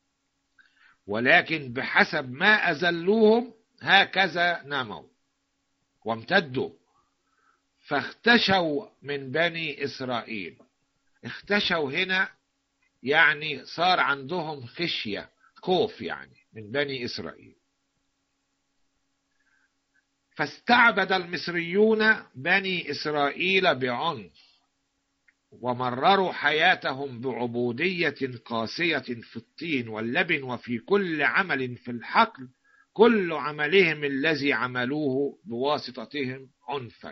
ولكن بحسب ما أذلوهم هكذا نموا وامتدوا فاختشوا من بني إسرائيل اختشوا هنا يعني صار عندهم خشية خوف يعني من بني إسرائيل فاستعبد المصريون بني إسرائيل بعنف ومرروا حياتهم بعبودية قاسية في الطين واللبن وفي كل عمل في الحقل كل عملهم الذي عملوه بواسطتهم عنفا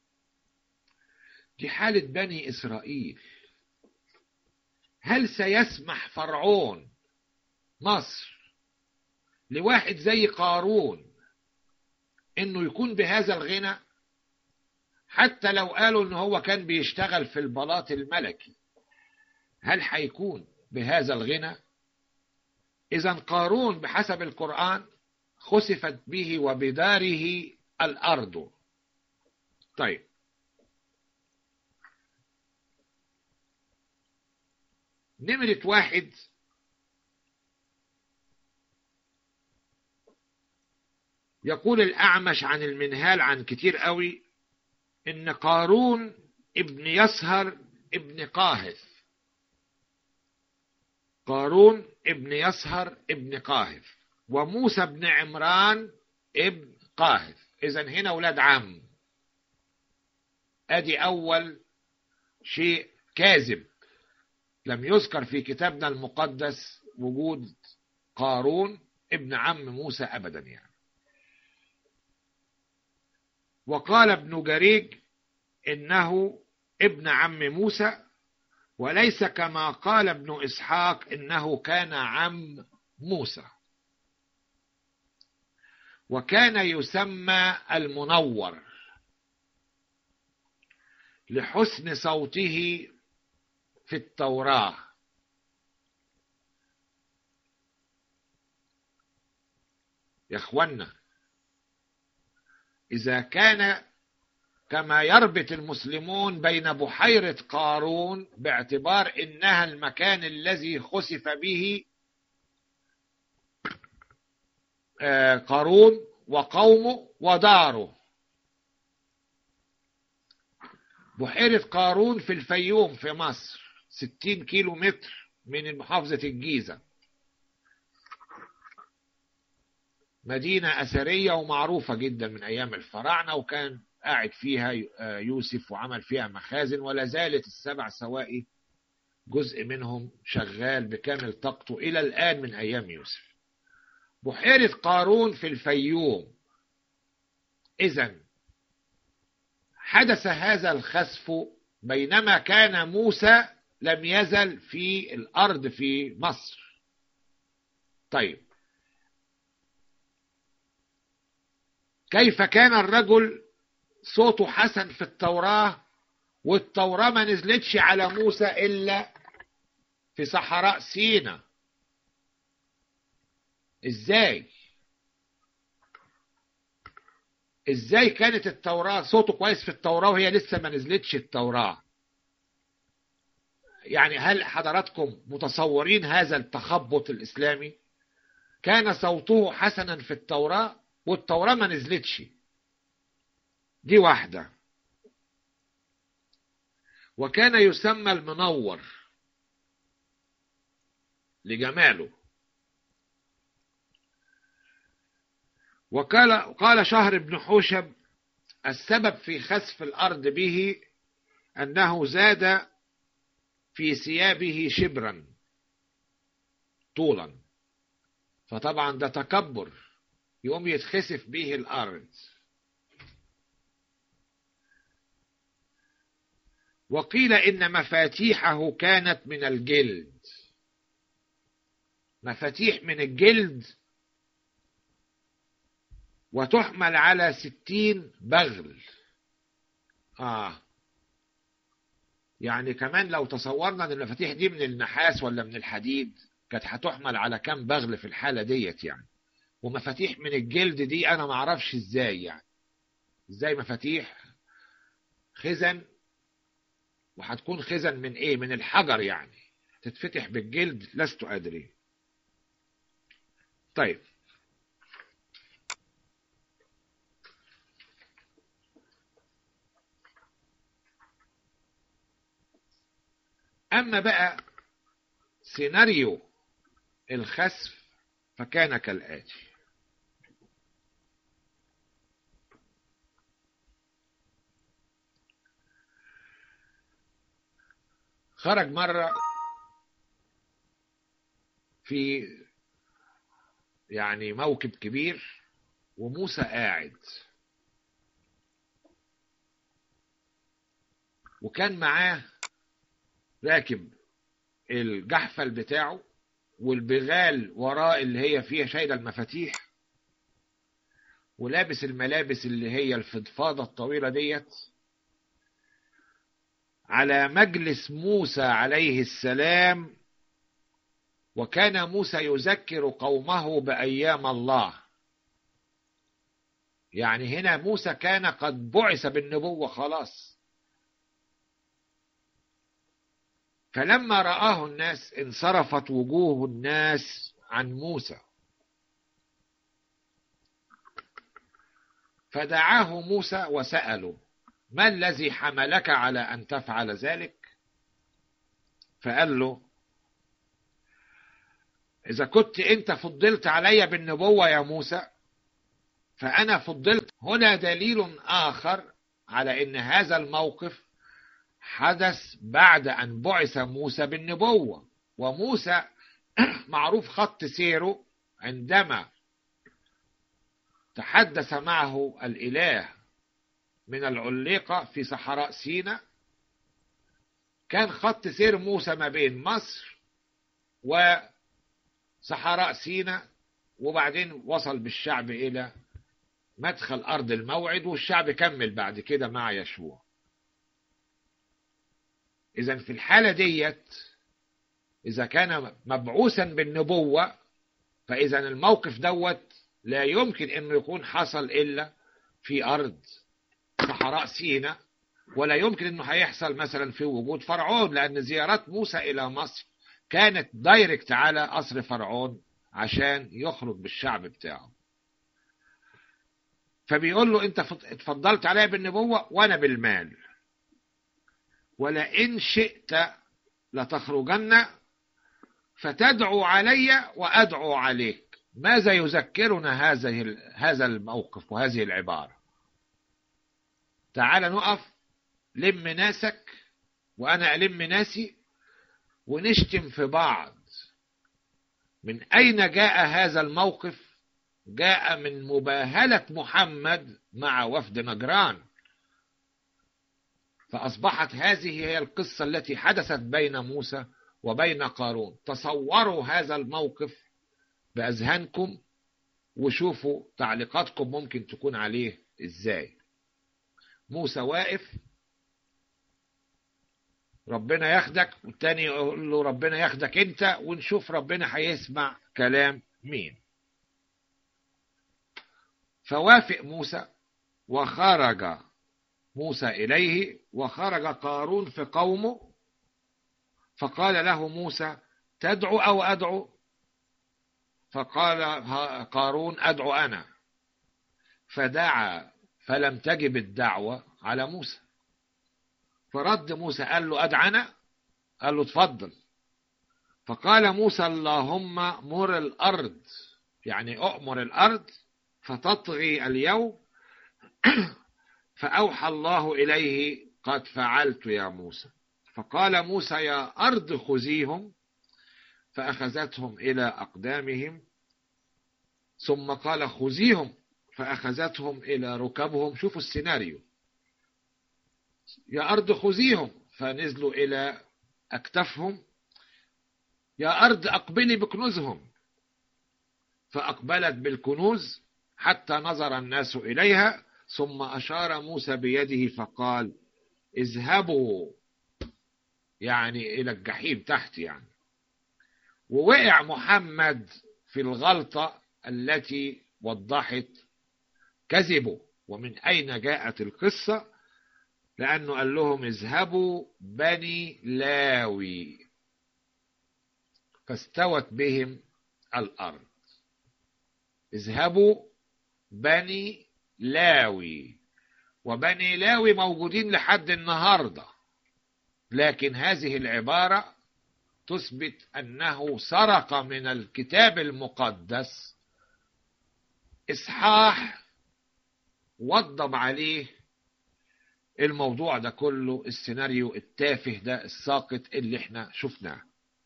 دي حالة بني إسرائيل هل سيسمح فرعون مصر لواحد زي قارون انه يكون بهذا الغنى حتى لو قالوا ان هو كان بيشتغل في البلاط الملكي هل هيكون بهذا الغنى اذا قارون بحسب القرآن خسفت به وبداره الارض طيب نمرة واحد يقول الأعمش عن المنهال عن كتير قوي إن قارون ابن يسهر ابن قاهث قارون ابن يسهر ابن قاهث وموسى بن عمران ابن قاهث إذا هنا ولاد عم أدي أول شيء كاذب لم يذكر في كتابنا المقدس وجود قارون ابن عم موسى أبدا يعني وقال ابن جريج إنه ابن عم موسى وليس كما قال ابن إسحاق إنه كان عم موسى وكان يسمى المنور لحسن صوته في التوراة يا اخوانا إذا كان كما يربط المسلمون بين بحيرة قارون باعتبار إنها المكان الذي خسف به قارون وقومه وداره بحيرة قارون في الفيوم في مصر 60 كيلو متر من محافظة الجيزة مدينة أثرية ومعروفة جدا من أيام الفراعنة وكان قاعد فيها يوسف وعمل فيها مخازن ولا زالت السبع سوائي جزء منهم شغال بكامل طاقته إلى الآن من أيام يوسف بحيرة قارون في الفيوم إذا حدث هذا الخسف بينما كان موسى لم يزل في الأرض في مصر طيب كيف كان الرجل صوته حسن في التوراة والتوراة ما نزلتش على موسى إلا في صحراء سينا ازاي ازاي كانت التوراة صوته كويس في التوراة وهي لسه ما نزلتش التوراة يعني هل حضراتكم متصورين هذا التخبط الإسلامي كان صوته حسنا في التوراة والتوراة ما نزلتش دي واحدة وكان يسمى المنور لجماله وقال قال شهر بن حوشب السبب في خسف الأرض به أنه زاد في ثيابه شبرا طولا فطبعا ده تكبر يقوم يتخسف به الأرض وقيل إن مفاتيحه كانت من الجلد مفاتيح من الجلد وتحمل على ستين بغل آه يعني كمان لو تصورنا ان المفاتيح دي من النحاس ولا من الحديد كانت هتحمل على كام بغل في الحالة ديت يعني ومفاتيح من الجلد دي انا معرفش ازاي يعني ازاي مفاتيح خزن وهتكون خزن من ايه من الحجر يعني تتفتح بالجلد لست ادري طيب أما بقى سيناريو الخسف فكان كالآتي خرج مرة في يعني موكب كبير وموسى قاعد وكان معاه راكب الجحفل بتاعه والبغال وراه اللي هي فيها شايلة المفاتيح ولابس الملابس اللي هي الفضفاضة الطويلة ديت على مجلس موسى عليه السلام وكان موسى يذكر قومه بأيام الله يعني هنا موسى كان قد بعث بالنبوة خلاص فلما رآه الناس انصرفت وجوه الناس عن موسى فدعاه موسى وسأله ما الذي حملك على أن تفعل ذلك فقال له إذا كنت أنت فضلت علي بالنبوة يا موسى فأنا فضلت هنا دليل آخر على أن هذا الموقف حدث بعد أن بعث موسى بالنبوة وموسى معروف خط سيره عندما تحدث معه الإله من العليقة في صحراء سيناء كان خط سير موسى ما بين مصر وصحراء سيناء وبعدين وصل بالشعب إلى مدخل أرض الموعد والشعب كمل بعد كده مع يشوع إذا في الحالة ديت إذا كان مبعوثا بالنبوة فإذا الموقف دوت لا يمكن أنه يكون حصل إلا في أرض صحراء سيناء ولا يمكن أنه هيحصل مثلا في وجود فرعون لأن زيارات موسى إلى مصر كانت دايركت على قصر فرعون عشان يخرج بالشعب بتاعه فبيقول له انت اتفضلت عليا بالنبوة وانا بالمال ولئن شئت لتخرجن فتدعو علي وادعو عليك ماذا يذكرنا هذه هذا الموقف وهذه العبارة تعال نقف لم ناسك وانا الم ناسي ونشتم في بعض من اين جاء هذا الموقف جاء من مباهلة محمد مع وفد نجران فأصبحت هذه هي القصة التي حدثت بين موسى وبين قارون تصوروا هذا الموقف بأذهانكم وشوفوا تعليقاتكم ممكن تكون عليه ازاي موسى واقف ربنا ياخدك والتاني يقول له ربنا ياخدك انت ونشوف ربنا هيسمع كلام مين فوافق موسى وخرج موسى إليه وخرج قارون في قومه فقال له موسى تدعو أو أدعو فقال قارون أدعو أنا فدعا فلم تجب الدعوة على موسى فرد موسى قال له أدعنا قال له اتفضل فقال موسى اللهم مر الأرض يعني أؤمر الأرض فتطغي اليوم فأوحى الله إليه قد فعلت يا موسى فقال موسى يا أرض خذيهم فأخذتهم إلى أقدامهم ثم قال خذيهم فأخذتهم إلى ركبهم شوفوا السيناريو يا أرض خذيهم فنزلوا إلى أكتافهم يا أرض أقبلي بكنوزهم فأقبلت بالكنوز حتى نظر الناس إليها ثم أشار موسى بيده فقال اذهبوا يعني إلى الجحيم تحت يعني ووقع محمد في الغلطة التي وضحت كذبه ومن أين جاءت القصة لأنه قال لهم اذهبوا بني لاوي فاستوت بهم الأرض اذهبوا بني لاوي وبني لاوي موجودين لحد النهارده لكن هذه العباره تثبت انه سرق من الكتاب المقدس اصحاح وضب عليه الموضوع ده كله السيناريو التافه ده الساقط اللي احنا شفناه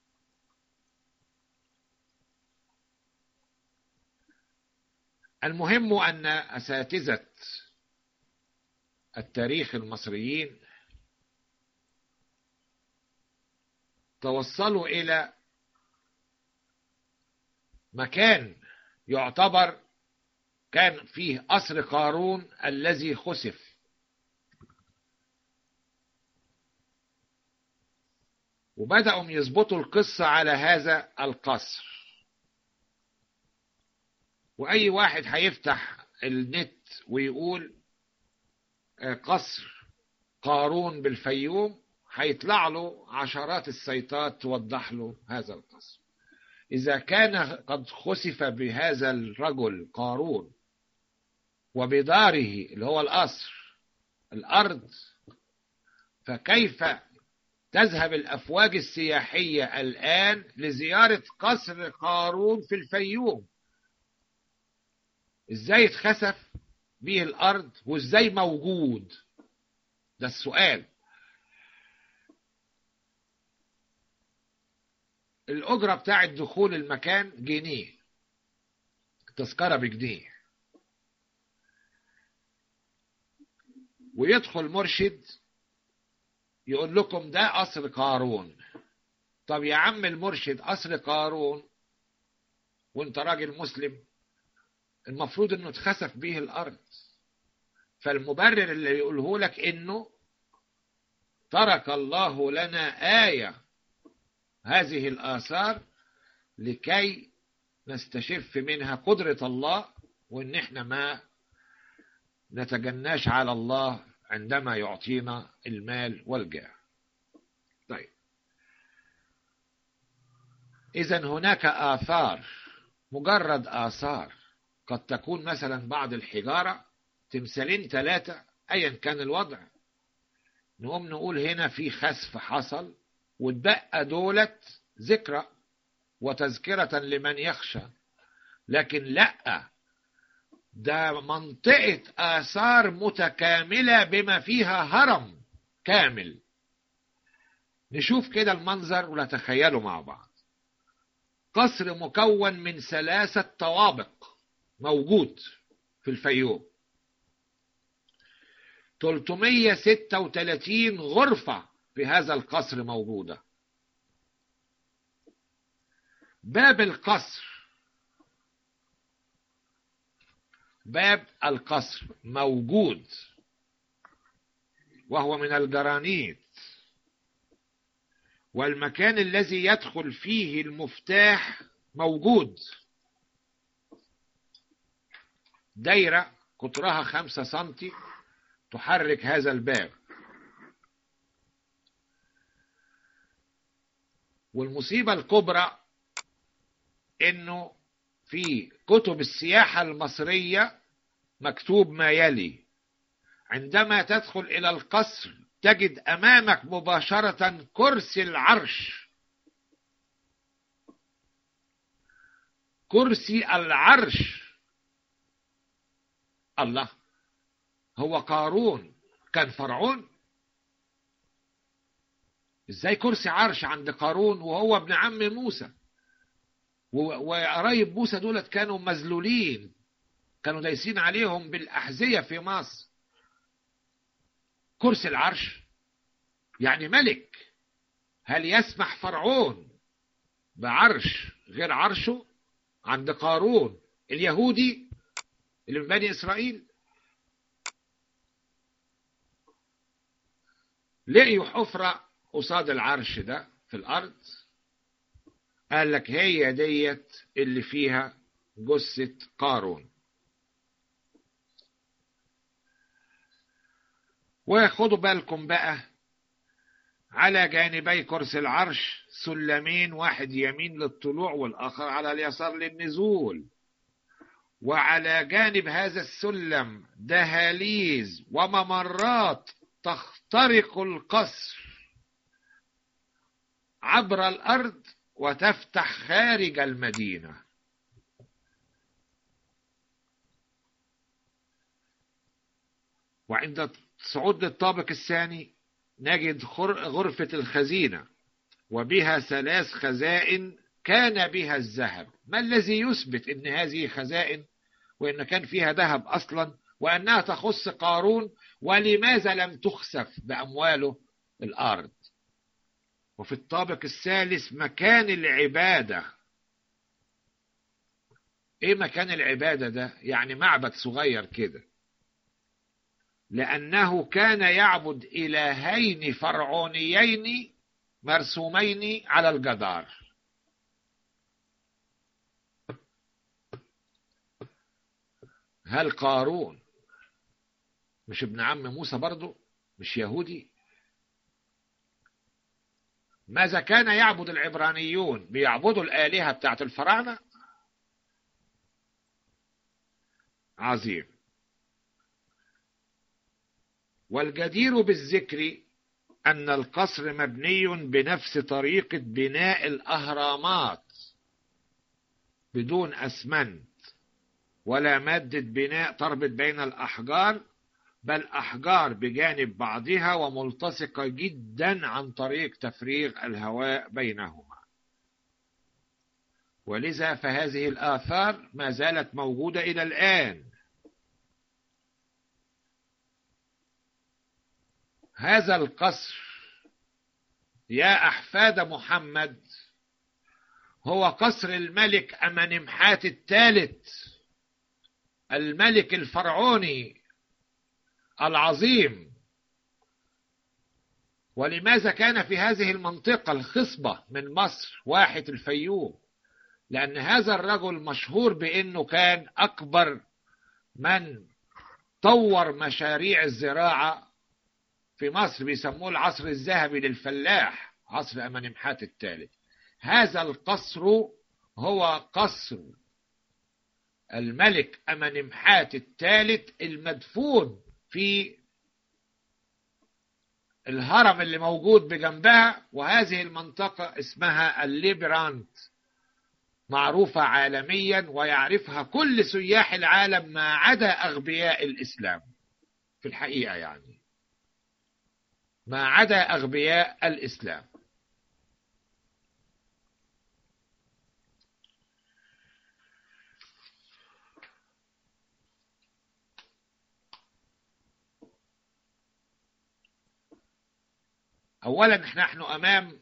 المهم أن أساتذة التاريخ المصريين توصلوا إلى مكان يعتبر كان فيه قصر قارون الذي خسف وبدأوا يظبطوا القصة على هذا القصر واي واحد هيفتح النت ويقول قصر قارون بالفيوم هيطلع له عشرات السيطات توضح له هذا القصر اذا كان قد خسف بهذا الرجل قارون وبداره اللي هو القصر الارض فكيف تذهب الافواج السياحيه الان لزياره قصر قارون في الفيوم ازاي اتخسف به الارض وازاي موجود ده السؤال الاجره بتاعه دخول المكان جنيه التذكرة بجنيه ويدخل مرشد يقول لكم ده قصر قارون طب يا عم المرشد قصر قارون وانت راجل مسلم المفروض انه اتخسف به الارض فالمبرر اللي يقوله لك انه ترك الله لنا آية هذه الآثار لكي نستشف منها قدرة الله وإن إحنا ما نتجناش على الله عندما يعطينا المال والجاه طيب إذا هناك آثار مجرد آثار قد تكون مثلا بعض الحجارة تمثالين ثلاثة أيا كان الوضع نقوم نقول هنا في خسف حصل واتبقى دولت ذكرى وتذكرة لمن يخشى لكن لا ده منطقة آثار متكاملة بما فيها هرم كامل نشوف كده المنظر ونتخيله مع بعض قصر مكون من ثلاثة طوابق موجود في الفيوم 336 غرفة في هذا القصر موجودة باب القصر باب القصر موجود وهو من الجرانيت والمكان الذي يدخل فيه المفتاح موجود دايرة قطرها خمسة سنتي تحرك هذا الباب والمصيبة الكبرى انه في كتب السياحة المصرية مكتوب ما يلي عندما تدخل الى القصر تجد امامك مباشرة كرسي العرش كرسي العرش الله هو قارون كان فرعون ازاي كرسي عرش عند قارون وهو ابن عم موسى وقرايب موسى دولت كانوا مذلولين كانوا دايسين عليهم بالأحذية في مصر كرسي العرش يعني ملك هل يسمح فرعون بعرش غير عرشه عند قارون اليهودي اللي من بني إسرائيل لقيوا حفرة قصاد العرش ده في الأرض قال لك هي ديت اللي فيها جثة قارون وخدوا بالكم بقى على جانبي كرسي العرش سلمين واحد يمين للطلوع والآخر على اليسار للنزول وعلى جانب هذا السلم دهاليز وممرات تخترق القصر عبر الأرض وتفتح خارج المدينة وعند صعود للطابق الثاني نجد غرفة الخزينة وبها ثلاث خزائن كان بها الذهب ما الذي يثبت ان هذه خزائن وان كان فيها ذهب اصلا وانها تخص قارون ولماذا لم تخسف بامواله الارض وفي الطابق الثالث مكان العبادة ايه مكان العبادة ده يعني معبد صغير كده لأنه كان يعبد إلهين فرعونيين مرسومين على الجدار هل قارون مش ابن عم موسى برضه مش يهودي ماذا كان يعبد العبرانيون بيعبدوا الآلهة بتاعت الفراعنة عظيم والجدير بالذكر أن القصر مبني بنفس طريقة بناء الأهرامات بدون أسمنت ولا مادة بناء تربط بين الأحجار بل أحجار بجانب بعضها وملتصقة جدا عن طريق تفريغ الهواء بينهما ولذا فهذه الآثار ما زالت موجودة إلى الآن هذا القصر يا أحفاد محمد هو قصر الملك أمنمحات الثالث الملك الفرعوني العظيم ولماذا كان في هذه المنطقة الخصبة من مصر واحة الفيوم لأن هذا الرجل مشهور بأنه كان أكبر من طور مشاريع الزراعة في مصر بيسموه العصر الذهبي للفلاح عصر أمنمحات الثالث هذا القصر هو قصر الملك أمنمحات الثالث المدفون في الهرم اللي موجود بجنبها وهذه المنطقة اسمها الليبرانت معروفة عالميا ويعرفها كل سياح العالم ما عدا أغبياء الإسلام في الحقيقة يعني ما عدا أغبياء الإسلام أولا نحن أمام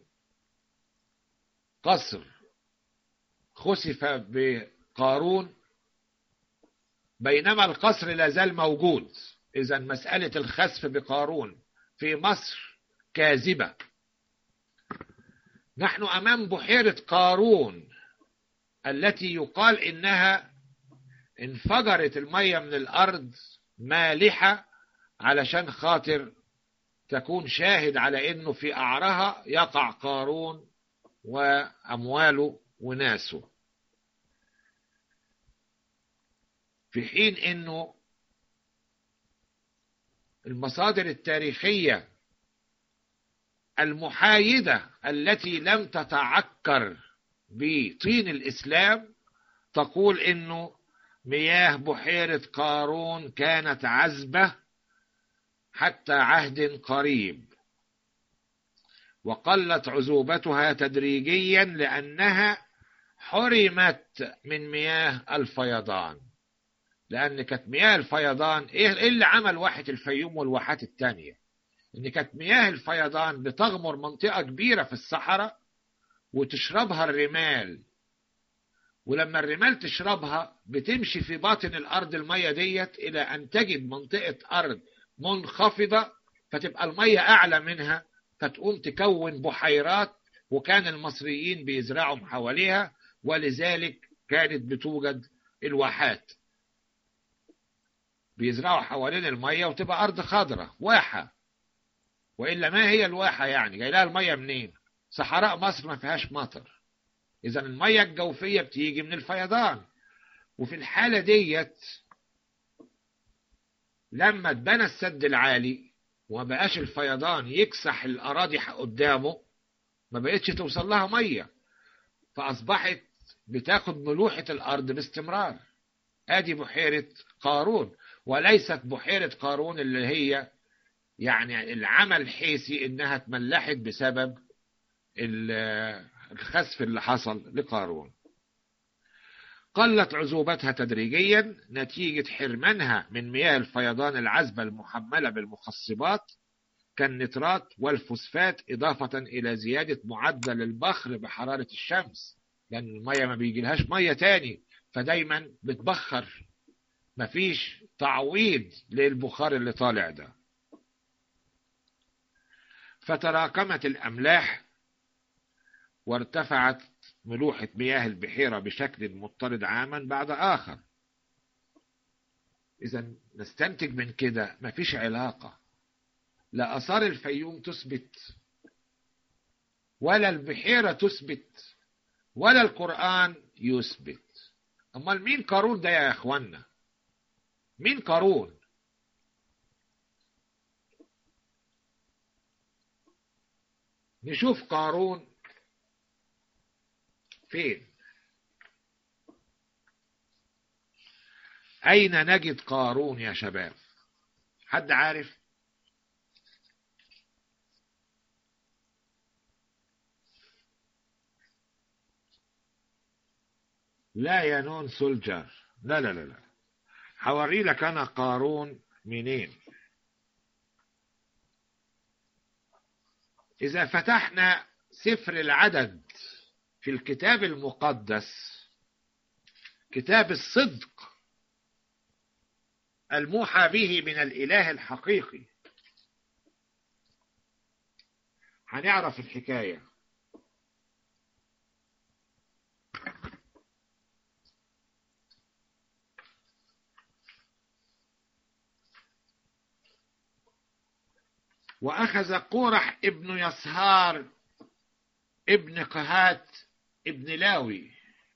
قصر خسف بقارون بينما القصر لا زال موجود إذا مسألة الخسف بقارون في مصر كاذبة نحن أمام بحيرة قارون التي يقال إنها انفجرت المية من الأرض مالحة علشان خاطر تكون شاهد على انه في قعرها يقع قارون وامواله وناسه في حين انه المصادر التاريخيه المحايده التي لم تتعكر بطين الاسلام تقول انه مياه بحيره قارون كانت عذبه حتى عهد قريب وقلت عذوبتها تدريجيا لأنها حرمت من مياه الفيضان لأن كانت مياه الفيضان إيه اللي عمل واحة الفيوم والواحات التانية إن كانت مياه الفيضان بتغمر منطقة كبيرة في الصحراء وتشربها الرمال ولما الرمال تشربها بتمشي في باطن الأرض المية ديت إلى أن تجد منطقة أرض منخفضة فتبقى المية أعلى منها فتقوم تكون بحيرات وكان المصريين بيزرعوا حواليها ولذلك كانت بتوجد الواحات بيزرعوا حوالين المية وتبقى أرض خضراء واحة وإلا ما هي الواحة يعني جاي لها المية منين صحراء مصر ما فيهاش مطر إذا المية الجوفية بتيجي من الفيضان وفي الحالة ديت لما اتبنى السد العالي وما بقاش الفيضان يكسح الأراضي قدامه ما بقتش توصل لها مية فأصبحت بتاخد ملوحة الأرض باستمرار آدي بحيرة قارون وليست بحيرة قارون اللي هي يعني العمل حيثي إنها اتملحت بسبب الخسف اللي حصل لقارون قلت عذوبتها تدريجيا نتيجة حرمانها من مياه الفيضان العذبة المحملة بالمخصبات كالنترات والفوسفات إضافة إلى زيادة معدل البخر بحرارة الشمس لأن المية ما بيجيلهاش مية تاني فدايما بتبخر مفيش تعويض للبخار اللي طالع ده فتراكمت الأملاح وارتفعت ملوحة مياه البحيرة بشكل مضطرد عاما بعد آخر إذا نستنتج من كده مفيش علاقة لا آثار الفيوم تثبت ولا البحيرة تثبت ولا القرآن يثبت أمال مين قارون ده يا إخوانا مين قارون نشوف قارون فين أين نجد قارون يا شباب حد عارف لا ينون سلجر لا لا لا لا هوري لك انا قارون منين اذا فتحنا سفر العدد في الكتاب المقدس كتاب الصدق الموحى به من الاله الحقيقي هنعرف الحكايه وأخذ قورح ابن يسهار ابن قهات ابن لاوي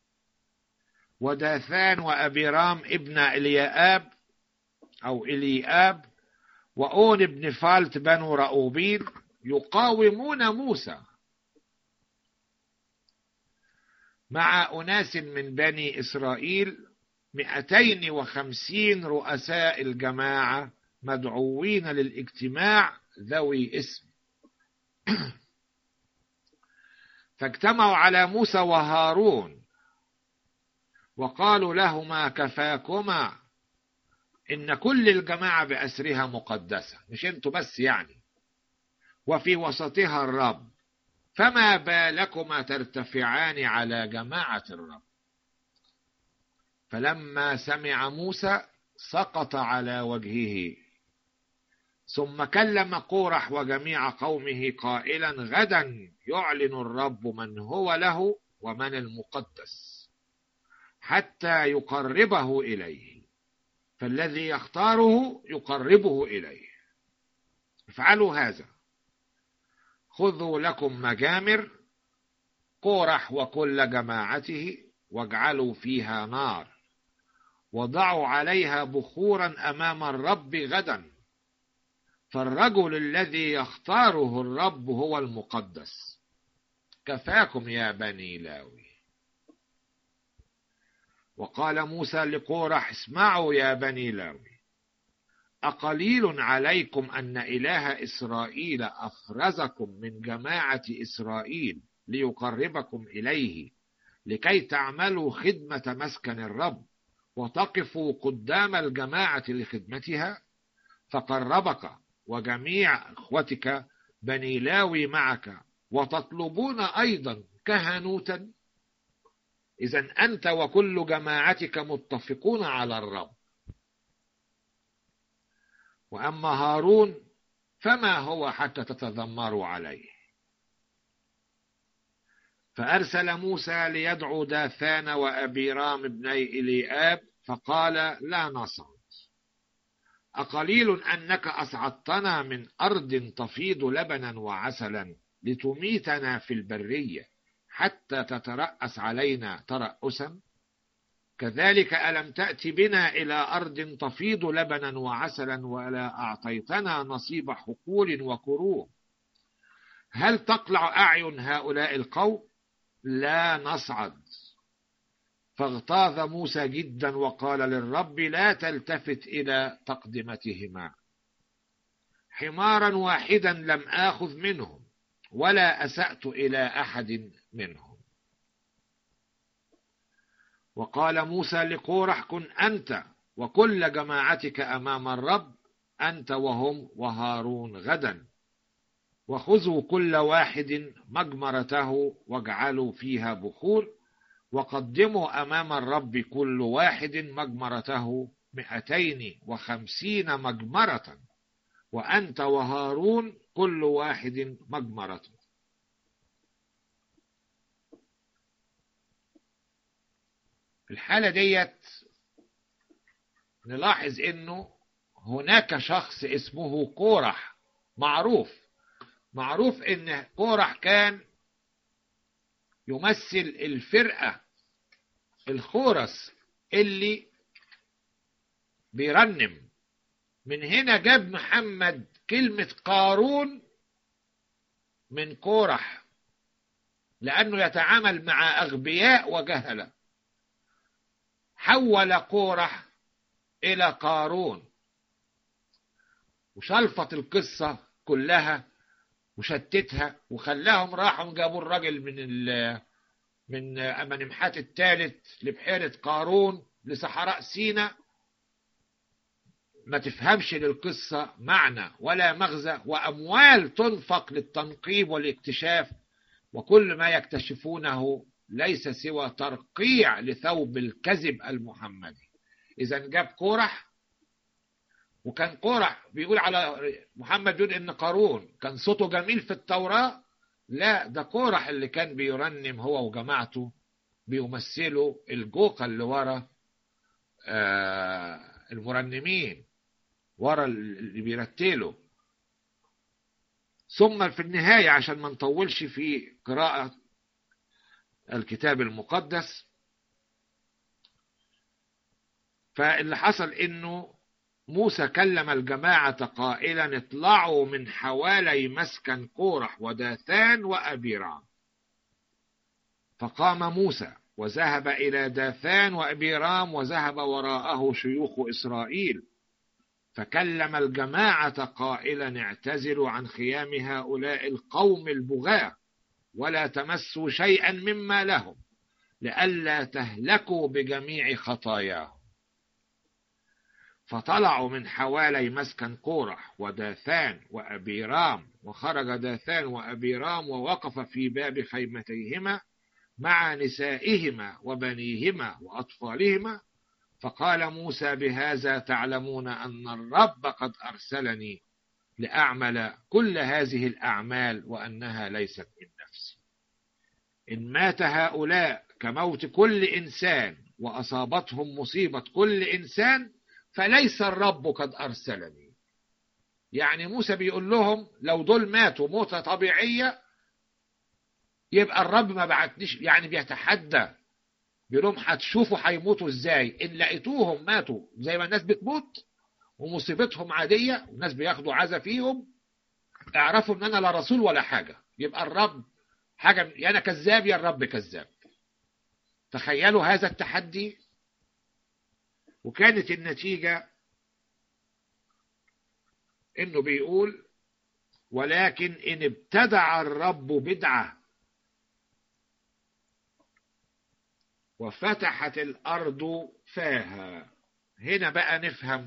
وداثان وأبيرام ابن إليآب أو إليآب وأون ابن فالت بنو رأوبيل يقاومون موسى مع أناس من بني إسرائيل مئتين وخمسين رؤساء الجماعة مدعوين للاجتماع ذوي اسم فاجتمعوا على موسى وهارون وقالوا لهما كفاكما إن كل الجماعة بأسرها مقدسة مش انتوا بس يعني وفي وسطها الرب فما بالكما ترتفعان على جماعة الرب فلما سمع موسى سقط على وجهه ثم كلم قورح وجميع قومه قائلا غدا يعلن الرب من هو له ومن المقدس حتى يقربه اليه فالذي يختاره يقربه اليه افعلوا هذا خذوا لكم مجامر قورح وكل جماعته واجعلوا فيها نار وضعوا عليها بخورا امام الرب غدا فالرجل الذي يختاره الرب هو المقدس كفاكم يا بني لاوي وقال موسى لقورح اسمعوا يا بني لاوي أقليل عليكم أن إله إسرائيل أفرزكم من جماعة إسرائيل ليقربكم إليه لكي تعملوا خدمة مسكن الرب وتقفوا قدام الجماعة لخدمتها فقربك وجميع اخوتك بني لاوي معك وتطلبون ايضا كهنوتا اذا انت وكل جماعتك متفقون على الرب واما هارون فما هو حتى تتذمروا عليه فارسل موسى ليدعو داثان وابيرام ابني الياب فقال لا نصعد أقليل أنك أصعدتنا من أرض تفيض لبنا وعسلا لتميتنا في البرية حتى تترأس علينا ترأسا كذلك ألم تأت بنا إلى أرض تفيض لبنا وعسلا ولا أعطيتنا نصيب حقول وكروم هل تقلع أعين هؤلاء القوم لا نصعد فاغتاظ موسى جدا وقال للرب لا تلتفت إلى تقدمتهما حمارا واحدا لم آخذ منهم ولا أسأت إلى أحد منهم وقال موسى لقورح كن أنت وكل جماعتك أمام الرب أنت وهم وهارون غدا وخذوا كل واحد مجمرته واجعلوا فيها بخور وقدموا أمام الرب كل واحد مجمرته مئتين وخمسين مجمرة وأنت وهارون كل واحد مجمرة في الحالة ديت نلاحظ انه هناك شخص اسمه كورح معروف معروف ان كورح كان يمثل الفرقة الخورس اللي بيرنم من هنا جاب محمد كلمة قارون من كورح لأنه يتعامل مع أغبياء وجهلة حول كورح إلى قارون وشلفت القصة كلها وشتتها وخلاهم راحوا جابوا الراجل من من أمنمحات الثالث لبحيرة قارون لصحراء سينا ما تفهمش للقصة معنى ولا مغزى وأموال تنفق للتنقيب والاكتشاف وكل ما يكتشفونه ليس سوى ترقيع لثوب الكذب المحمدي إذا جاب قرح وكان قرح بيقول على محمد بيقول إن قارون كان صوته جميل في التوراة لا ده قرح اللي كان بيرنم هو وجماعته بيمثلوا الجوقة اللي ورا آه المرنمين ورا اللي بيرتلوا ثم في النهاية عشان ما نطولش في قراءة الكتاب المقدس فاللي حصل انه موسى كلم الجماعة قائلا اطلعوا من حوالي مسكن قورح وداثان وأبيرام فقام موسى وذهب إلى داثان وأبيرام وذهب وراءه شيوخ إسرائيل فكلم الجماعة قائلا اعتزلوا عن خيام هؤلاء القوم البغاة ولا تمسوا شيئا مما لهم لئلا تهلكوا بجميع خطاياهم فطلعوا من حوالي مسكن قورح وداثان وأبيرام وخرج داثان وأبيرام ووقف في باب خيمتيهما مع نسائهما وبنيهما وأطفالهما فقال موسى بهذا تعلمون أن الرب قد أرسلني لأعمل كل هذه الأعمال وأنها ليست من نفسي إن مات هؤلاء كموت كل إنسان وأصابتهم مصيبة كل إنسان فليس الرب قد أرسلني يعني موسى بيقول لهم لو دول ماتوا موتة طبيعية يبقى الرب ما بعتنيش يعني بيتحدى بيقول لهم هتشوفوا هيموتوا ازاي ان لقيتوهم ماتوا زي ما الناس بتموت ومصيبتهم عادية والناس بياخدوا عزا فيهم اعرفوا ان انا لا رسول ولا حاجة يبقى الرب حاجة يا انا كذاب يا الرب كذاب تخيلوا هذا التحدي وكانت النتيجة انه بيقول ولكن ان ابتدع الرب بدعة وفتحت الارض فاها هنا بقى نفهم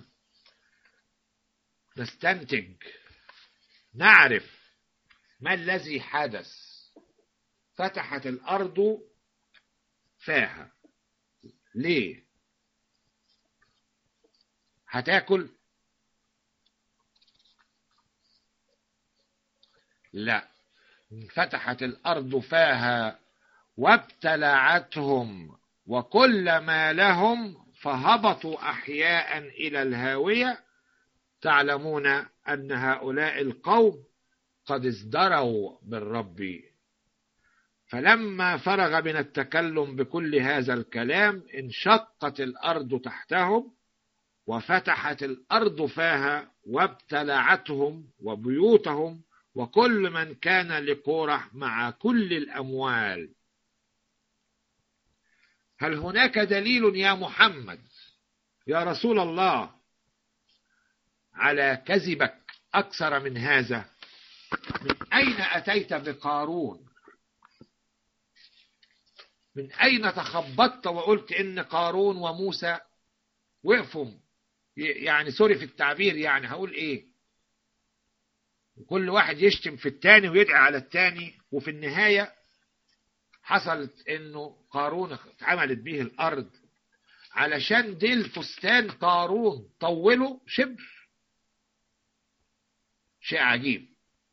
نستنتج نعرف ما الذي حدث فتحت الارض فاها ليه هتاكل لا فتحت الارض فاها وابتلعتهم وكل ما لهم فهبطوا احياء الى الهاويه تعلمون ان هؤلاء القوم قد ازدروا بالرب فلما فرغ من التكلم بكل هذا الكلام انشقت الارض تحتهم وفتحت الارض فاها وابتلعتهم وبيوتهم وكل من كان لقورح مع كل الاموال هل هناك دليل يا محمد يا رسول الله على كذبك اكثر من هذا من اين اتيت بقارون من اين تخبطت وقلت ان قارون وموسى وقفوا يعني سوري في التعبير يعني هقول ايه كل واحد يشتم في التاني ويدعي على التاني وفي النهاية حصلت انه قارون اتعملت به الارض علشان ديل فستان قارون طوله شبر شيء عجيب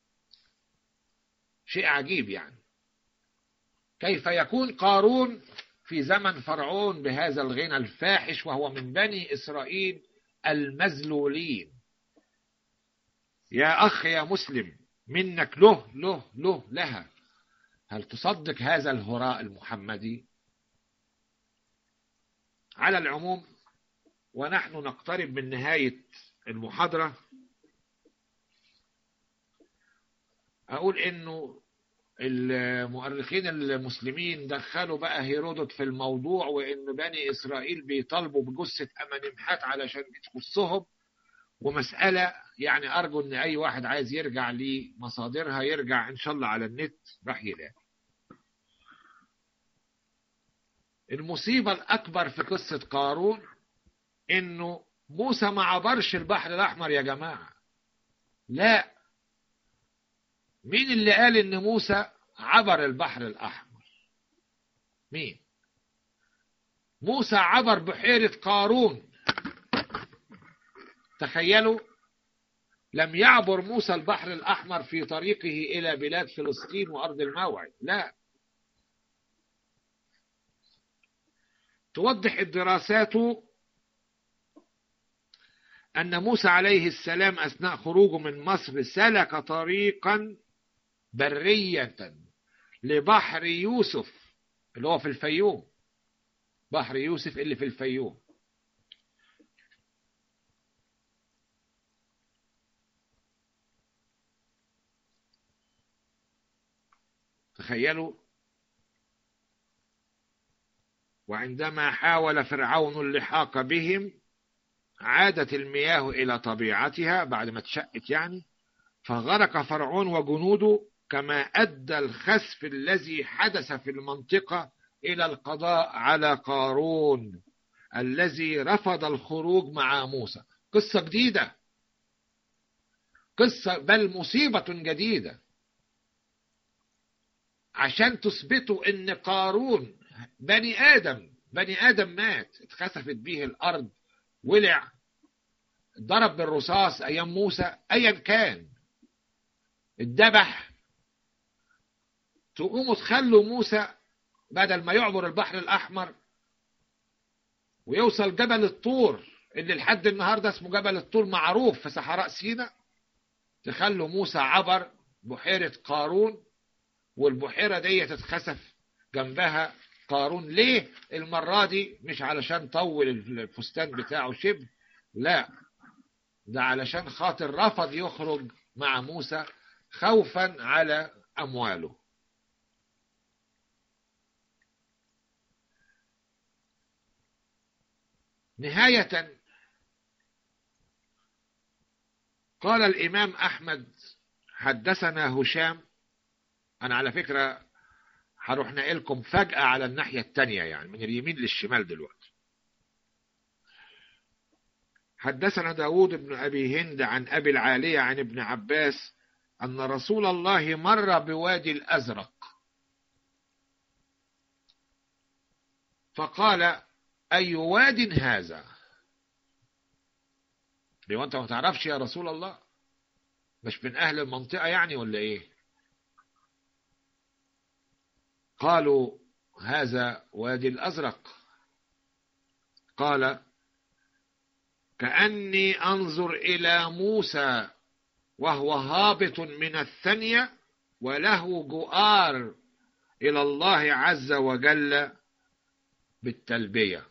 شيء عجيب يعني كيف يكون قارون في زمن فرعون بهذا الغنى الفاحش وهو من بني إسرائيل المذلولين يا أخ يا مسلم منك له له له لها هل تصدق هذا الهراء المحمدي على العموم ونحن نقترب من نهاية المحاضرة أقول إنه المؤرخين المسلمين دخلوا بقى هيرودوت في الموضوع وإن بني إسرائيل بيطالبوا بجثة أمانمحات علشان تخصهم ومسألة يعني أرجو إن أي واحد عايز يرجع لمصادرها يرجع إن شاء الله على النت راح يلاقي المصيبة الأكبر في قصة قارون إنه موسى ما عبرش البحر الأحمر يا جماعة لا مين اللي قال إن موسى عبر البحر الأحمر مين موسى عبر بحيرة قارون تخيلوا لم يعبر موسى البحر الأحمر في طريقه إلى بلاد فلسطين وأرض الموعد لا توضح الدراسات أن موسى عليه السلام أثناء خروجه من مصر سلك طريقا برية لبحر يوسف اللي هو في الفيوم بحر يوسف اللي في الفيوم تخيلوا وعندما حاول فرعون اللحاق بهم عادت المياه إلى طبيعتها بعد ما اتشقت يعني فغرق فرعون وجنوده كما أدى الخسف الذي حدث في المنطقة إلى القضاء على قارون الذي رفض الخروج مع موسى قصة جديدة قصة بل مصيبة جديدة عشان تثبتوا ان قارون بني ادم بني ادم مات اتخسفت به الارض ولع ضرب بالرصاص ايام موسى ايا كان اتذبح تقوموا تخلوا موسى بدل ما يعبر البحر الاحمر ويوصل جبل الطور اللي لحد النهارده اسمه جبل الطور معروف في صحراء سيناء تخلوا موسى عبر بحيره قارون والبحيرة دي تتخسف جنبها قارون ليه المرة دي مش علشان طول الفستان بتاعه شبه لا ده علشان خاطر رفض يخرج مع موسى خوفا على أمواله نهاية قال الإمام أحمد حدثنا هشام انا على فكرة هروح نقلكم فجأة على الناحية التانية يعني من اليمين للشمال دلوقتي حدثنا داود بن أبي هند عن أبي العالية عن ابن عباس أن رسول الله مر بوادي الأزرق فقال أي واد هذا لو أنت ما تعرفش يا رسول الله مش من أهل المنطقة يعني ولا إيه قالوا هذا وادي الأزرق قال كأني أنظر إلى موسى وهو هابط من الثانية وله جؤار إلى الله عز وجل بالتلبية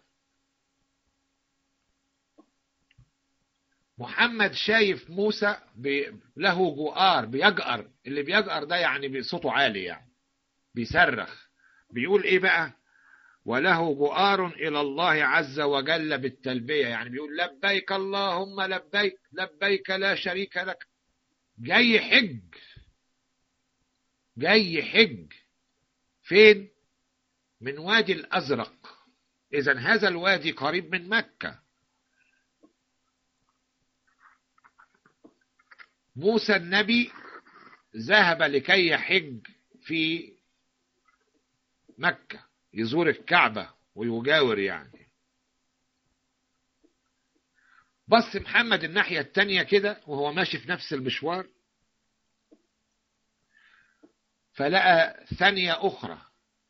محمد شايف موسى له جؤار بيجأر اللي بيجأر ده يعني بصوته عالي يعني بيصرخ بيقول ايه بقى وله جؤار الى الله عز وجل بالتلبيه يعني بيقول لبيك اللهم لبيك لبيك لا شريك لك جاي حج جاي حج فين من وادي الازرق اذا هذا الوادي قريب من مكه موسى النبي ذهب لكي يحج في مكة يزور الكعبة ويجاور يعني بص محمد الناحية التانية كده وهو ماشي في نفس المشوار فلقى ثانية أخرى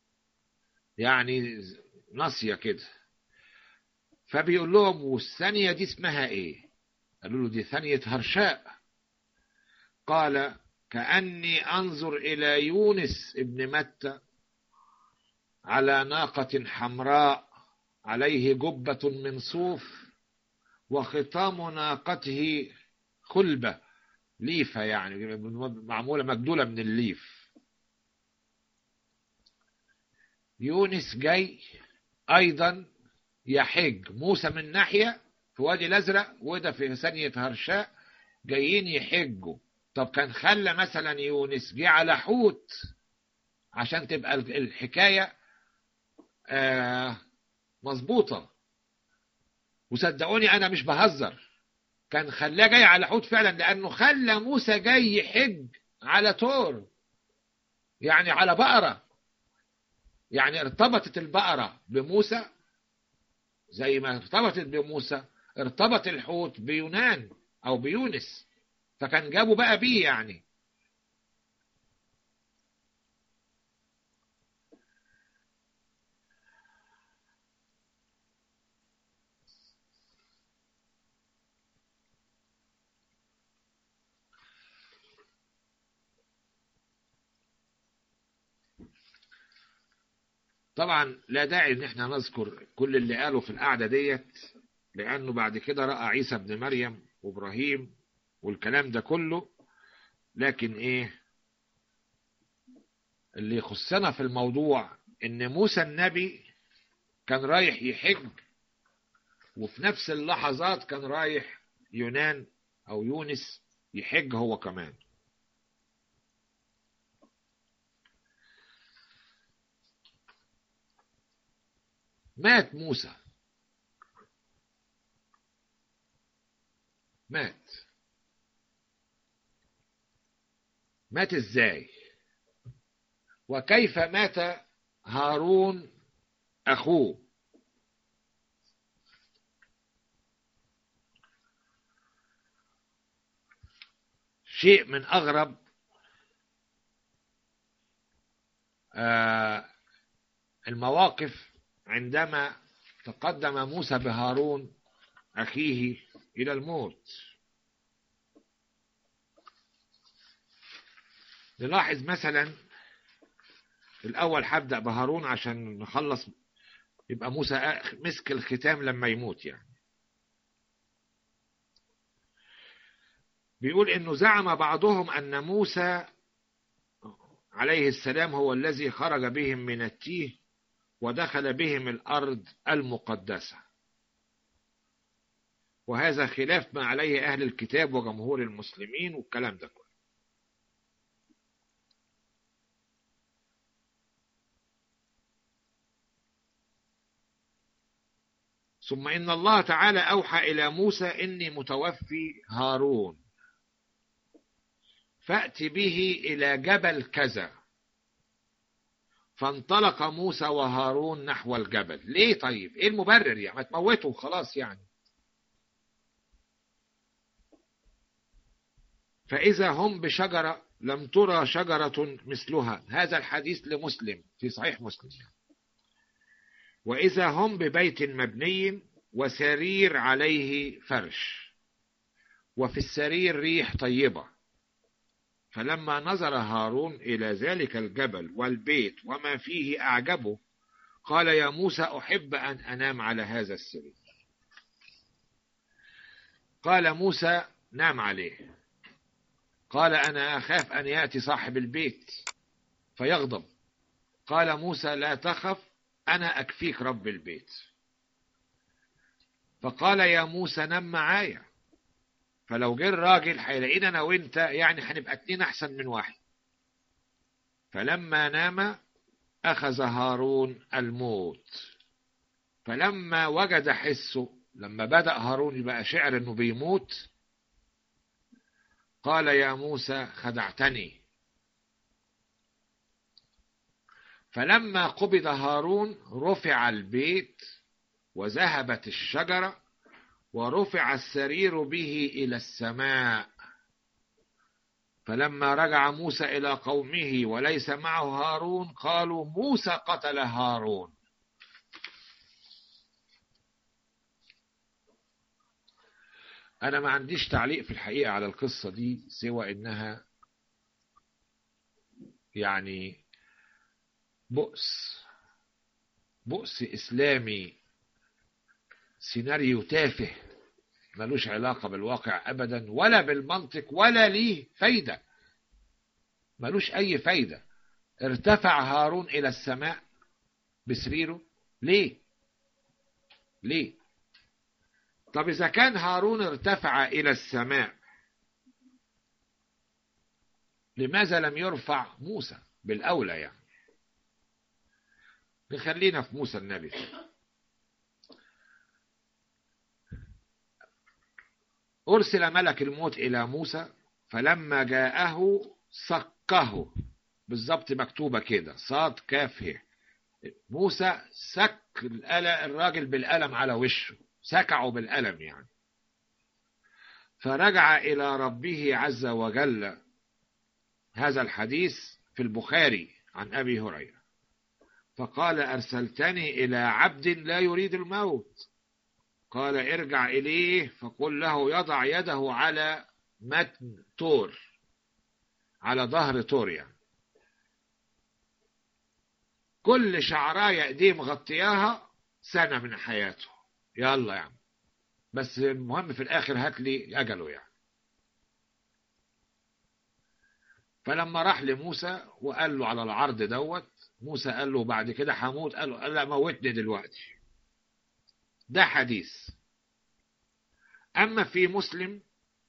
يعني ناصية كده فبيقول لهم والثانية دي اسمها ايه قالوا له دي ثانية هرشاء قال كأني أنظر إلى يونس ابن متى على ناقة حمراء عليه جبة من صوف وختام ناقته خلبة ليفة يعني معمولة مجدولة من الليف يونس جاي أيضا يحج موسى من ناحية في وادي الأزرق وده في ثانية هرشاء جايين يحجوا طب كان خلى مثلا يونس جه على حوت عشان تبقى الحكاية آه مظبوطة وصدقوني أنا مش بهزر كان خلاه جاي على حوت فعلا لأنه خلى موسى جاي يحج على تور يعني على بقرة يعني ارتبطت البقرة بموسى زي ما ارتبطت بموسى ارتبط الحوت بيونان أو بيونس فكان جابوا بقى بيه يعني طبعا لا داعي ان احنا نذكر كل اللي قاله في القعده ديت لانه بعد كده راى عيسى ابن مريم وابراهيم والكلام ده كله لكن ايه اللي يخصنا في الموضوع ان موسى النبي كان رايح يحج وفي نفس اللحظات كان رايح يونان او يونس يحج هو كمان مات موسى مات مات ازاي وكيف مات هارون اخوه شيء من اغرب آه المواقف عندما تقدم موسى بهارون أخيه إلى الموت نلاحظ مثلا الأول هبدأ بهارون عشان نخلص يبقى موسى مسك الختام لما يموت يعني بيقول إنه زعم بعضهم أن موسى عليه السلام هو الذي خرج بهم من التيه ودخل بهم الأرض المقدسة وهذا خلاف ما عليه أهل الكتاب وجمهور المسلمين والكلام ده كله ثم إن الله تعالى أوحى إلى موسى إني متوفي هارون فأت به إلى جبل كذا فانطلق موسى وهارون نحو الجبل ليه طيب ايه المبرر يعني ما تموتوا خلاص يعني فإذا هم بشجرة لم ترى شجرة مثلها هذا الحديث لمسلم في صحيح مسلم وإذا هم ببيت مبني وسرير عليه فرش وفي السرير ريح طيبة فلما نظر هارون إلى ذلك الجبل والبيت وما فيه أعجبه قال يا موسى أحب أن أنام على هذا السرير قال موسى نام عليه قال أنا أخاف أن يأتي صاحب البيت فيغضب قال موسى لا تخف أنا أكفيك رب البيت فقال يا موسى نم معايا فلو جه الراجل هيلاقينا انا وانت يعني هنبقى اتنين احسن من واحد فلما نام اخذ هارون الموت فلما وجد حسه لما بدأ هارون يبقى شعر انه بيموت قال يا موسى خدعتني فلما قبض هارون رفع البيت وذهبت الشجره ورفع السرير به إلى السماء فلما رجع موسى إلى قومه وليس معه هارون قالوا موسى قتل هارون أنا ما عنديش تعليق في الحقيقة على القصة دي سوى إنها يعني بؤس بؤس إسلامي سيناريو تافه ملوش علاقة بالواقع أبدا ولا بالمنطق ولا ليه فايدة ملوش أي فايدة ارتفع هارون إلى السماء بسريره ليه ليه طب إذا كان هارون ارتفع إلى السماء لماذا لم يرفع موسى بالأولى يعني نخلينا في موسى النبي أرسل ملك الموت إلى موسى فلما جاءه سقه بالظبط مكتوبة كده صاد كاف ه موسى سك الراجل بالقلم على وشه سكعه بالقلم يعني فرجع إلى ربه عز وجل هذا الحديث في البخاري عن أبي هريرة فقال أرسلتني إلى عبد لا يريد الموت قال ارجع إليه فقل له يضع يده على متن تور على ظهر تور يعني كل شعراية ايديه مغطياها سنة من حياته يلا يعني بس المهم في الآخر هات لي أجله يعني فلما راح لموسى وقال له على العرض دوت موسى قال له بعد كده هموت قال له قال لا موتني دلوقتي ده حديث أما في مسلم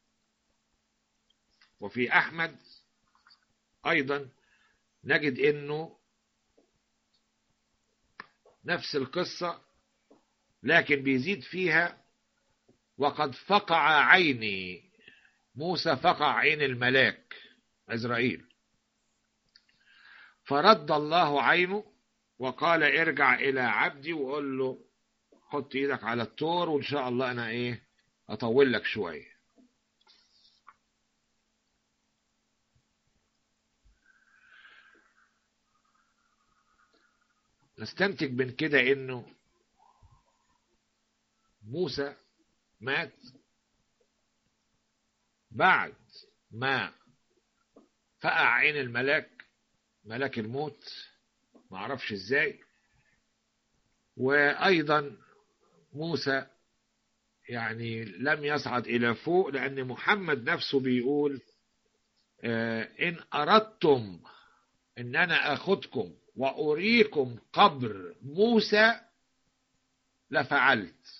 وفي أحمد أيضا نجد أنه نفس القصة لكن بيزيد فيها وقد فقع عيني موسى فقع عين الملاك عزرائيل فرد الله عينه وقال ارجع إلى عبدي وقول له حط ايدك على التور وان شاء الله انا ايه اطول لك شوية نستنتج من كده انه موسى مات بعد ما فقع عين الملاك ملاك الموت معرفش ازاي وايضا موسى يعني لم يصعد الى فوق لان محمد نفسه بيقول ان اردتم ان انا اخدكم واريكم قبر موسى لفعلت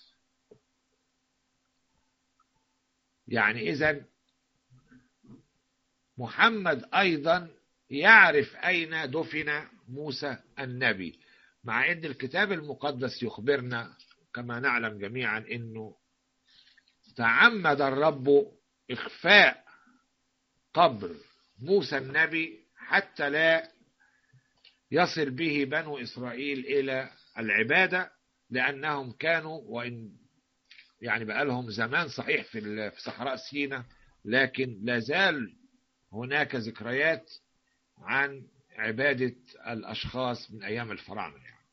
يعني اذا محمد ايضا يعرف اين دفن موسى النبي مع ان الكتاب المقدس يخبرنا كما نعلم جميعا انه تعمد الرب اخفاء قبر موسى النبي حتى لا يصل به بنو اسرائيل الى العباده لانهم كانوا وان يعني بقى لهم زمان صحيح في صحراء سينا لكن لا زال هناك ذكريات عن عبادة الأشخاص من أيام الفراعنة يعني.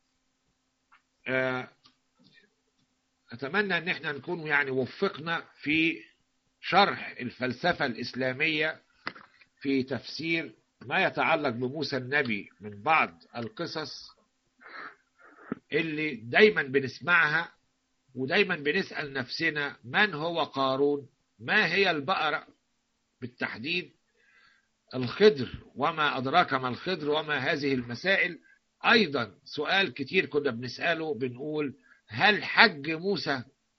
أتمنى أن احنا نكون يعني وفقنا في شرح الفلسفة الإسلامية في تفسير ما يتعلق بموسى النبي من بعض القصص اللي دايما بنسمعها ودايما بنسأل نفسنا من هو قارون ما هي البقرة بالتحديد الخضر وما أدراك ما الخضر وما هذه المسائل أيضا سؤال كتير كنا بنسأله بنقول هل حج موسى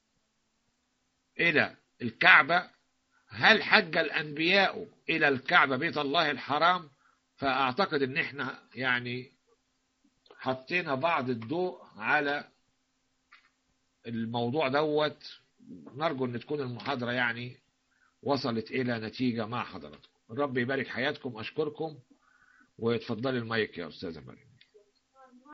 إلى الكعبة هل حج الأنبياء إلى الكعبة بيت الله الحرام فأعتقد أن احنا يعني حطينا بعض الضوء على الموضوع دوت نرجو أن تكون المحاضرة يعني وصلت إلى نتيجة مع حضراتكم الرب يبارك حياتكم أشكركم ويتفضلي المايك يا أستاذة مريم